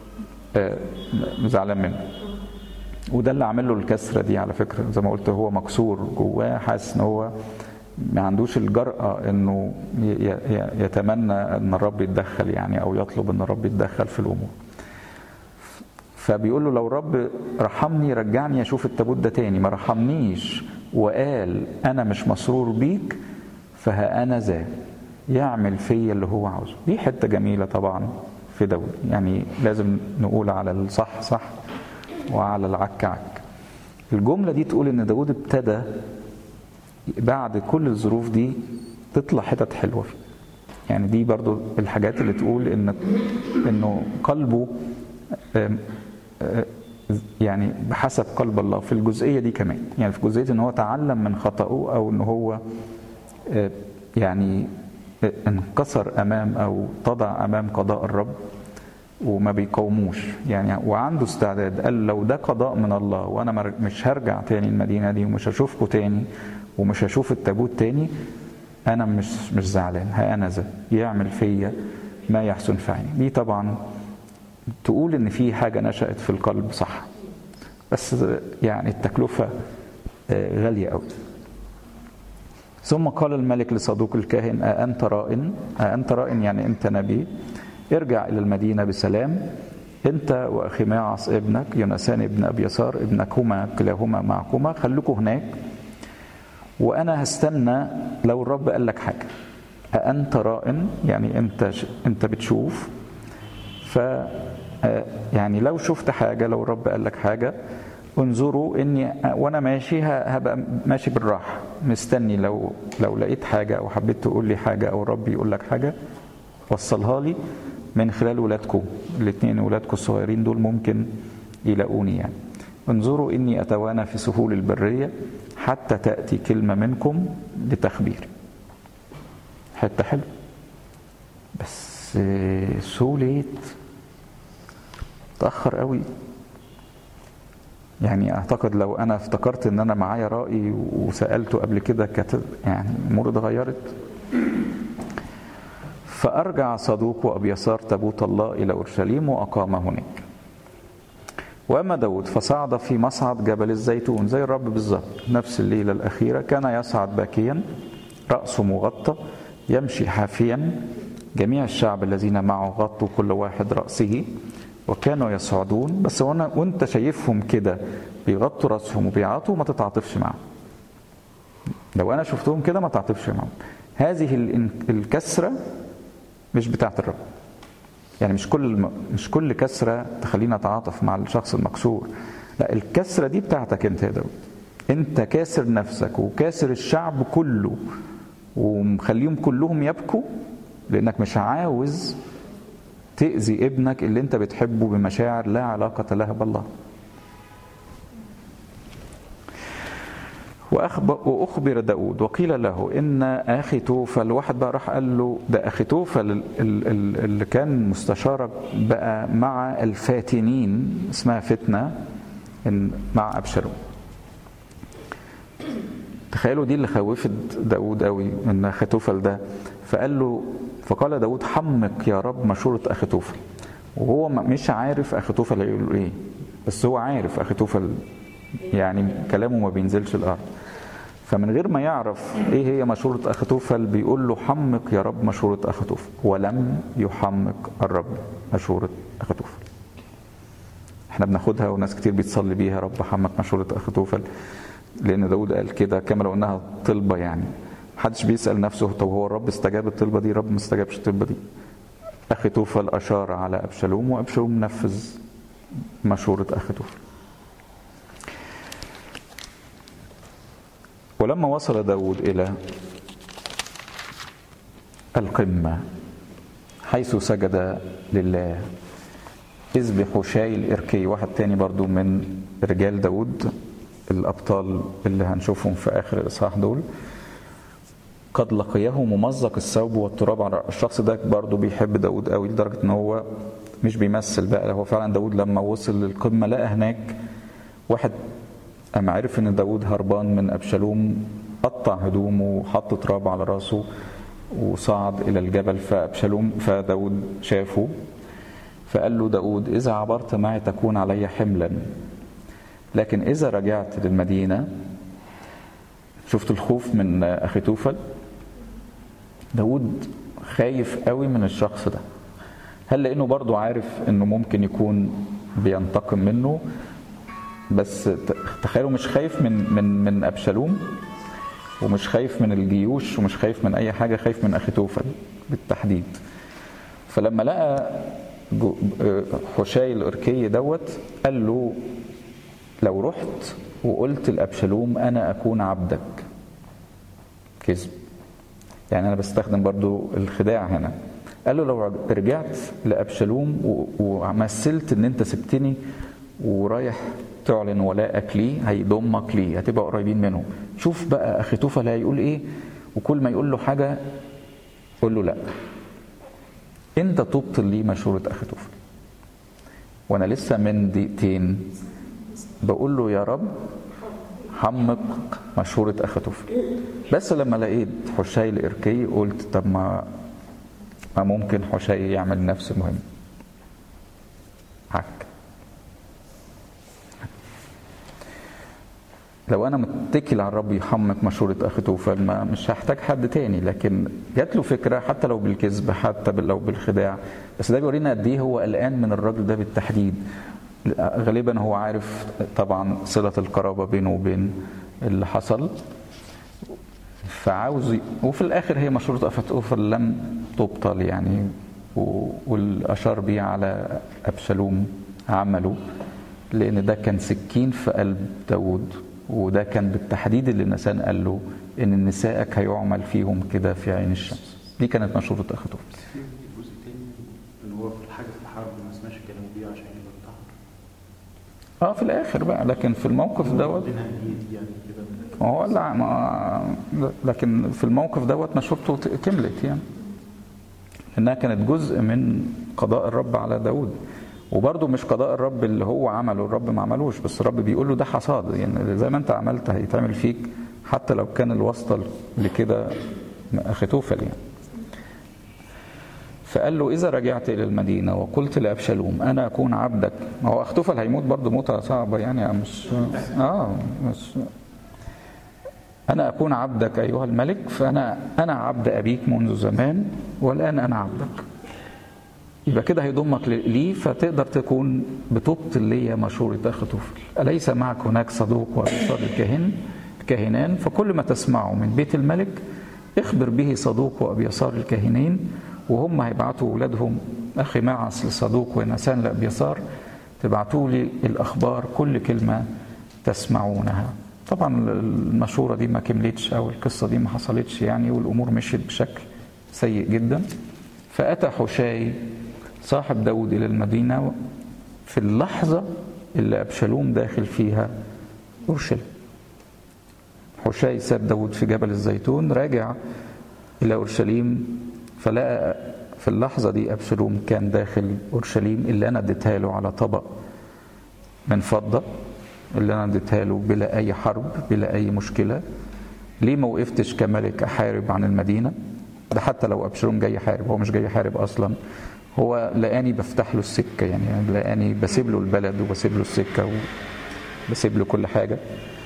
زعلان منه وده اللي عامل له الكسره دي على فكره زي ما قلت هو مكسور جواه حاسس ان هو ما عندوش الجرأة انه يتمنى ان الرب يتدخل يعني او يطلب ان الرب يتدخل في الامور فبيقول له لو الرب رحمني رجعني اشوف التابوت ده تاني ما رحمنيش وقال انا مش مسرور بيك فها انا ذا يعمل فيا اللي هو عاوزه دي حته جميله طبعا في داود يعني لازم نقول على الصح صح وعلى العك عك الجمله دي تقول ان داود ابتدى بعد كل الظروف دي تطلع حتت حلوه فيه يعني دي برضو الحاجات اللي تقول ان انه قلبه يعني بحسب قلب الله في الجزئيه دي كمان يعني في جزئيه ان هو تعلم من خطأه او ان هو يعني انكسر امام او تضع امام قضاء الرب وما بيقاوموش يعني وعنده استعداد قال لو ده قضاء من الله وانا مش هرجع تاني المدينه دي ومش هشوفكم تاني ومش هشوف التابوت تاني انا مش مش زعلان ها انا ذا يعمل فيا ما يحسن في عيني دي طبعا تقول ان في حاجه نشات في القلب صح بس يعني التكلفه غاليه قوي ثم قال الملك لصدوق الكاهن أأنت رائن أأنت رائن يعني أنت نبي ارجع إلى المدينة بسلام انت واخيماعص ابنك يونسان ابن ابي يسار ابنكما كلاهما معكما خليكوا هناك وانا هستنى لو الرب قال لك حاجه أأنت رائن يعني انت انت بتشوف ف يعني لو شفت حاجه لو الرب قال لك حاجه انظروا اني وانا ماشي هبقى ماشي بالراحه مستني لو لو لقيت حاجه او حبيت تقول لي حاجه او الرب يقول لك حاجه وصلها لي من خلال ولادكم الاثنين ولادكم الصغيرين دول ممكن يلاقوني يعني انظروا اني اتوانى في سهول البريه حتى تاتي كلمه منكم لتخبيري حته حلوه بس سو ليت تاخر قوي يعني اعتقد لو انا افتكرت ان انا معايا راي وسالته قبل كده كانت يعني الامور اتغيرت فارجع صدوق وابيسار تابوت الله الى اورشليم واقام هناك واما داود فصعد في مصعد جبل الزيتون زي الرب بالظبط نفس الليله الاخيره كان يصعد باكيا راسه مغطى يمشي حافيا جميع الشعب الذين معه غطوا كل واحد راسه وكانوا يصعدون بس وانا وانت شايفهم كده بيغطوا راسهم وبيعطوا ما تتعاطفش معهم لو انا شفتهم كده ما تعاطفش معهم هذه الكسره مش بتاعت الرب يعني مش كل مش كل كسره تخلينا اتعاطف مع الشخص المكسور لا الكسره دي بتاعتك انت يا داود انت كاسر نفسك وكاسر الشعب كله ومخليهم كلهم يبكوا لانك مش عاوز تأذي ابنك اللي انت بتحبه بمشاعر لا علاقة لها بالله وأخبر داود وقيل له إن أخي توفل واحد بقى راح قال له ده أخي توفل اللي كان مستشارك بقى مع الفاتنين اسمها فتنة مع أبشالوم تخيلوا دي اللي خوفت داود قوي من أخي توفل ده فقال له فقال داود حمق يا رب مشورة أخي توفل وهو مش عارف أخي توفل هيقول إيه بس هو عارف أخي توفل يعني كلامه ما بينزلش الأرض فمن غير ما يعرف ايه هي مشورة أخي توفل بيقول له حمق يا رب مشورة أخي توفل ولم يحمق الرب مشورة أخي توفل احنا بناخدها وناس كتير بيتصلي بيها رب حمق مشورة أخي توفل لأن داود قال كده كما لو إنها طلبة يعني محدش بيسأل نفسه طب هو الرب استجاب الطلبة دي رب ما استجابش الطلبة دي أخي توفل أشار على أبشالوم وأبشالوم نفذ مشورة أخي توفل ولما وصل داود إلى القمة حيث سجد لله إذ بحشاي الإركي واحد تاني برضو من رجال داود الأبطال اللي هنشوفهم في آخر الإصحاح دول قد لقيه ممزق الثوب والتراب على الشخص ده برضه بيحب داود قوي لدرجة ان هو مش بيمثل بقى هو فعلا داود لما وصل للقمة لقى هناك واحد أما عرف ان داود هربان من أبشالوم قطع هدومه وحط تراب على راسه وصعد إلى الجبل فأبشالوم فداود شافه فقال له داود إذا عبرت معي تكون علي حملا لكن إذا رجعت للمدينة شفت الخوف من أخي توفل داود خايف قوي من الشخص ده هل لانه برضه عارف انه ممكن يكون بينتقم منه بس تخيلوا مش خايف من من من ابشالوم ومش خايف من الجيوش ومش خايف من اي حاجه خايف من اخي توفل بالتحديد فلما لقى حشاي الاركي دوت قال له لو رحت وقلت لابشالوم انا اكون عبدك كذب يعني انا بستخدم برضو الخداع هنا قال له لو رجعت لابشالوم ومثلت ان انت سبتني ورايح تعلن ولائك لي هيضمك لي هتبقى قريبين منه شوف بقى اخي توفل هيقول ايه وكل ما يقول له حاجه قول له لا انت تبطل لي مشوره اخي توفل وانا لسه من دقيقتين بقول له يا رب حمق مشهورة أخي توفل بس لما لقيت حشاي الإركي قلت طب ما ما ممكن حشاي يعمل نفس المهم حك لو أنا متكل على الرب يحمق مشورة أخي توفل ما مش هحتاج حد تاني لكن جات له فكره حتى لو بالكذب حتى لو بالخداع بس ده بيورينا قد ايه هو قلقان من الراجل ده بالتحديد غالبا هو عارف طبعا صله القرابه بينه وبين اللي حصل فعاوز وفي الاخر هي مشروط فتؤفر لم تبطل يعني والاشار بيه على ابشالوم عمله لان ده كان سكين في قلب داود وده كان بالتحديد اللي نسان قال له ان نسائك هيعمل فيهم كده في عين الشمس دي كانت مشروط اخته في جزء تاني اللي هو في حاجه في الحرب ما اسمهاش كلام بيه عشان يبقى انتحر اه في الاخر بقى لكن في الموقف دوت دينها جديد يعني كده ما هو لا ما لكن في الموقف دوت مشورته كملت يعني انها كانت جزء من قضاء الرب على داود وبرضه مش قضاء الرب اللي هو عمله الرب ما عملوش بس الرب بيقول له ده حصاد يعني زي ما انت عملت هيتعمل فيك حتى لو كان الواسطه لكده اخيتوفل يعني فقال له إذا رجعت إلى المدينة وقلت لأبشالوم أنا أكون عبدك ما هو أخطوفل هيموت برضه موتة صعبة يعني مش آه مش أنا أكون عبدك أيها الملك فأنا أنا عبد أبيك منذ زمان والآن أنا عبدك يبقى كده هيضمك ليه فتقدر تكون بتبطل ليا مشورة أخطوفل أليس معك هناك صدوق وأبصار الكاهن الكاهنان فكل ما تسمعه من بيت الملك اخبر به صدوق وأبيصار الكاهنين وهم هيبعتوا أولادهم أخي معص لصدوق ونسان لأبيصار تبعتوا لي الأخبار كل كلمة تسمعونها طبعا المشورة دي ما كملتش أو القصة دي ما حصلتش يعني والأمور مشيت بشكل سيء جدا فأتى حشاي صاحب داود إلى المدينة في اللحظة اللي أبشالوم داخل فيها أورشليم حشاي ساب داود في جبل الزيتون راجع إلى أورشليم فلقى في اللحظة دي أبشالوم كان داخل أورشليم اللي أنا اديتها له على طبق من فضة اللي أنا اديتها له بلا أي حرب بلا أي مشكلة ليه ما وقفتش كملك أحارب عن المدينة ده حتى لو أبشالوم جاي يحارب هو مش جاي يحارب أصلا هو لقاني بفتح له السكة يعني, يعني لقاني بسيب له البلد وبسيب له السكة وبسيب له كل حاجة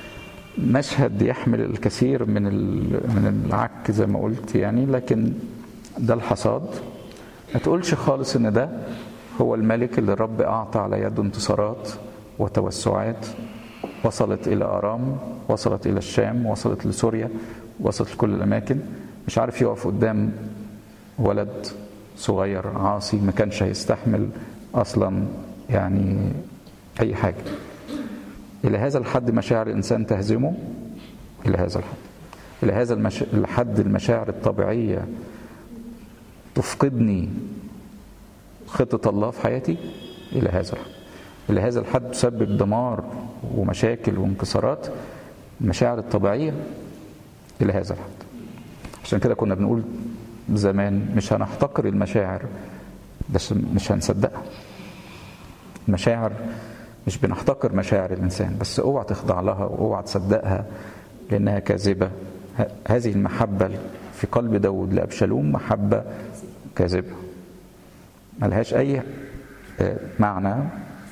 مشهد يحمل الكثير من من العك زي ما قلت يعني لكن ده الحصاد ما تقولش خالص ان ده هو الملك اللي الرب اعطى على يده انتصارات وتوسعات وصلت الى ارام وصلت الى الشام وصلت لسوريا وصلت لكل الاماكن مش عارف يقف قدام ولد صغير عاصي ما كانش هيستحمل اصلا يعني اي حاجه الى هذا الحد مشاعر الانسان تهزمه الى هذا الحد الى هذا المش... الحد المشاعر الطبيعيه تفقدني خطة الله في حياتي إلى هذا الحد إلى هذا الحد تسبب دمار ومشاكل وانكسارات المشاعر الطبيعية إلى هذا الحد عشان كده كنا بنقول زمان مش هنحتقر المشاعر بس مش هنصدقها المشاعر مش بنحتقر مشاعر الإنسان بس اوعى تخضع لها واوعى تصدقها لأنها كاذبة هذه المحبة في قلب داود لأبشالوم محبة كاذبة ملهاش أي معنى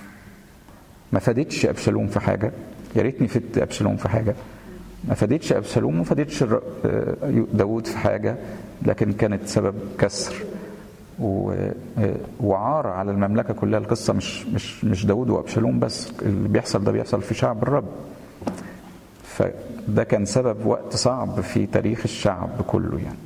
ما فادتش أبشالوم في حاجة يا ريتني فدت أبشالوم في حاجة ما فادتش أبشالوم ما فادتش داود في حاجة لكن كانت سبب كسر وعار على المملكة كلها القصة مش مش مش داود وأبشالوم بس اللي بيحصل ده بيحصل في شعب الرب فده كان سبب وقت صعب في تاريخ الشعب كله يعني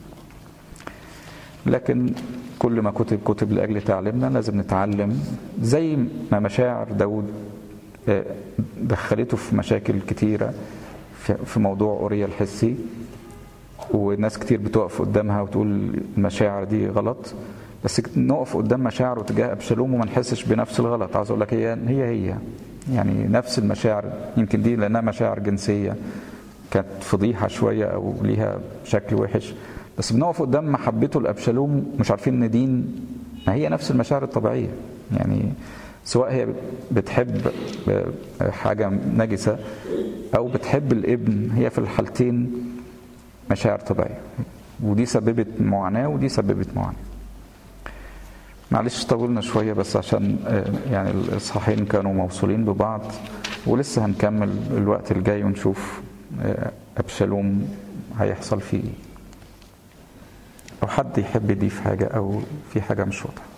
لكن كل ما كتب كتب لأجل تعليمنا لازم نتعلم زي ما مشاعر داود دخلته في مشاكل كتيرة في موضوع أوريا الحسي وناس كتير بتقف قدامها وتقول المشاعر دي غلط بس نقف قدام مشاعره تجاه ابشالوم وما نحسش بنفس الغلط عاوز اقول لك هي هي هي يعني نفس المشاعر يمكن دي لانها مشاعر جنسيه كانت فضيحه شويه او ليها شكل وحش بس بنقف قدام محبته لابشالوم مش عارفين ان دين ما هي نفس المشاعر الطبيعيه يعني سواء هي بتحب حاجه نجسه او بتحب الابن هي في الحالتين مشاعر طبيعيه ودي سببت معاناه ودي سببت معاناه معلش طولنا شوية بس عشان يعني الإصحاحين كانوا موصولين ببعض ولسه هنكمل الوقت الجاي ونشوف أبشالوم هيحصل فيه أو حد يحب يضيف حاجة أو في حاجة مش واضحة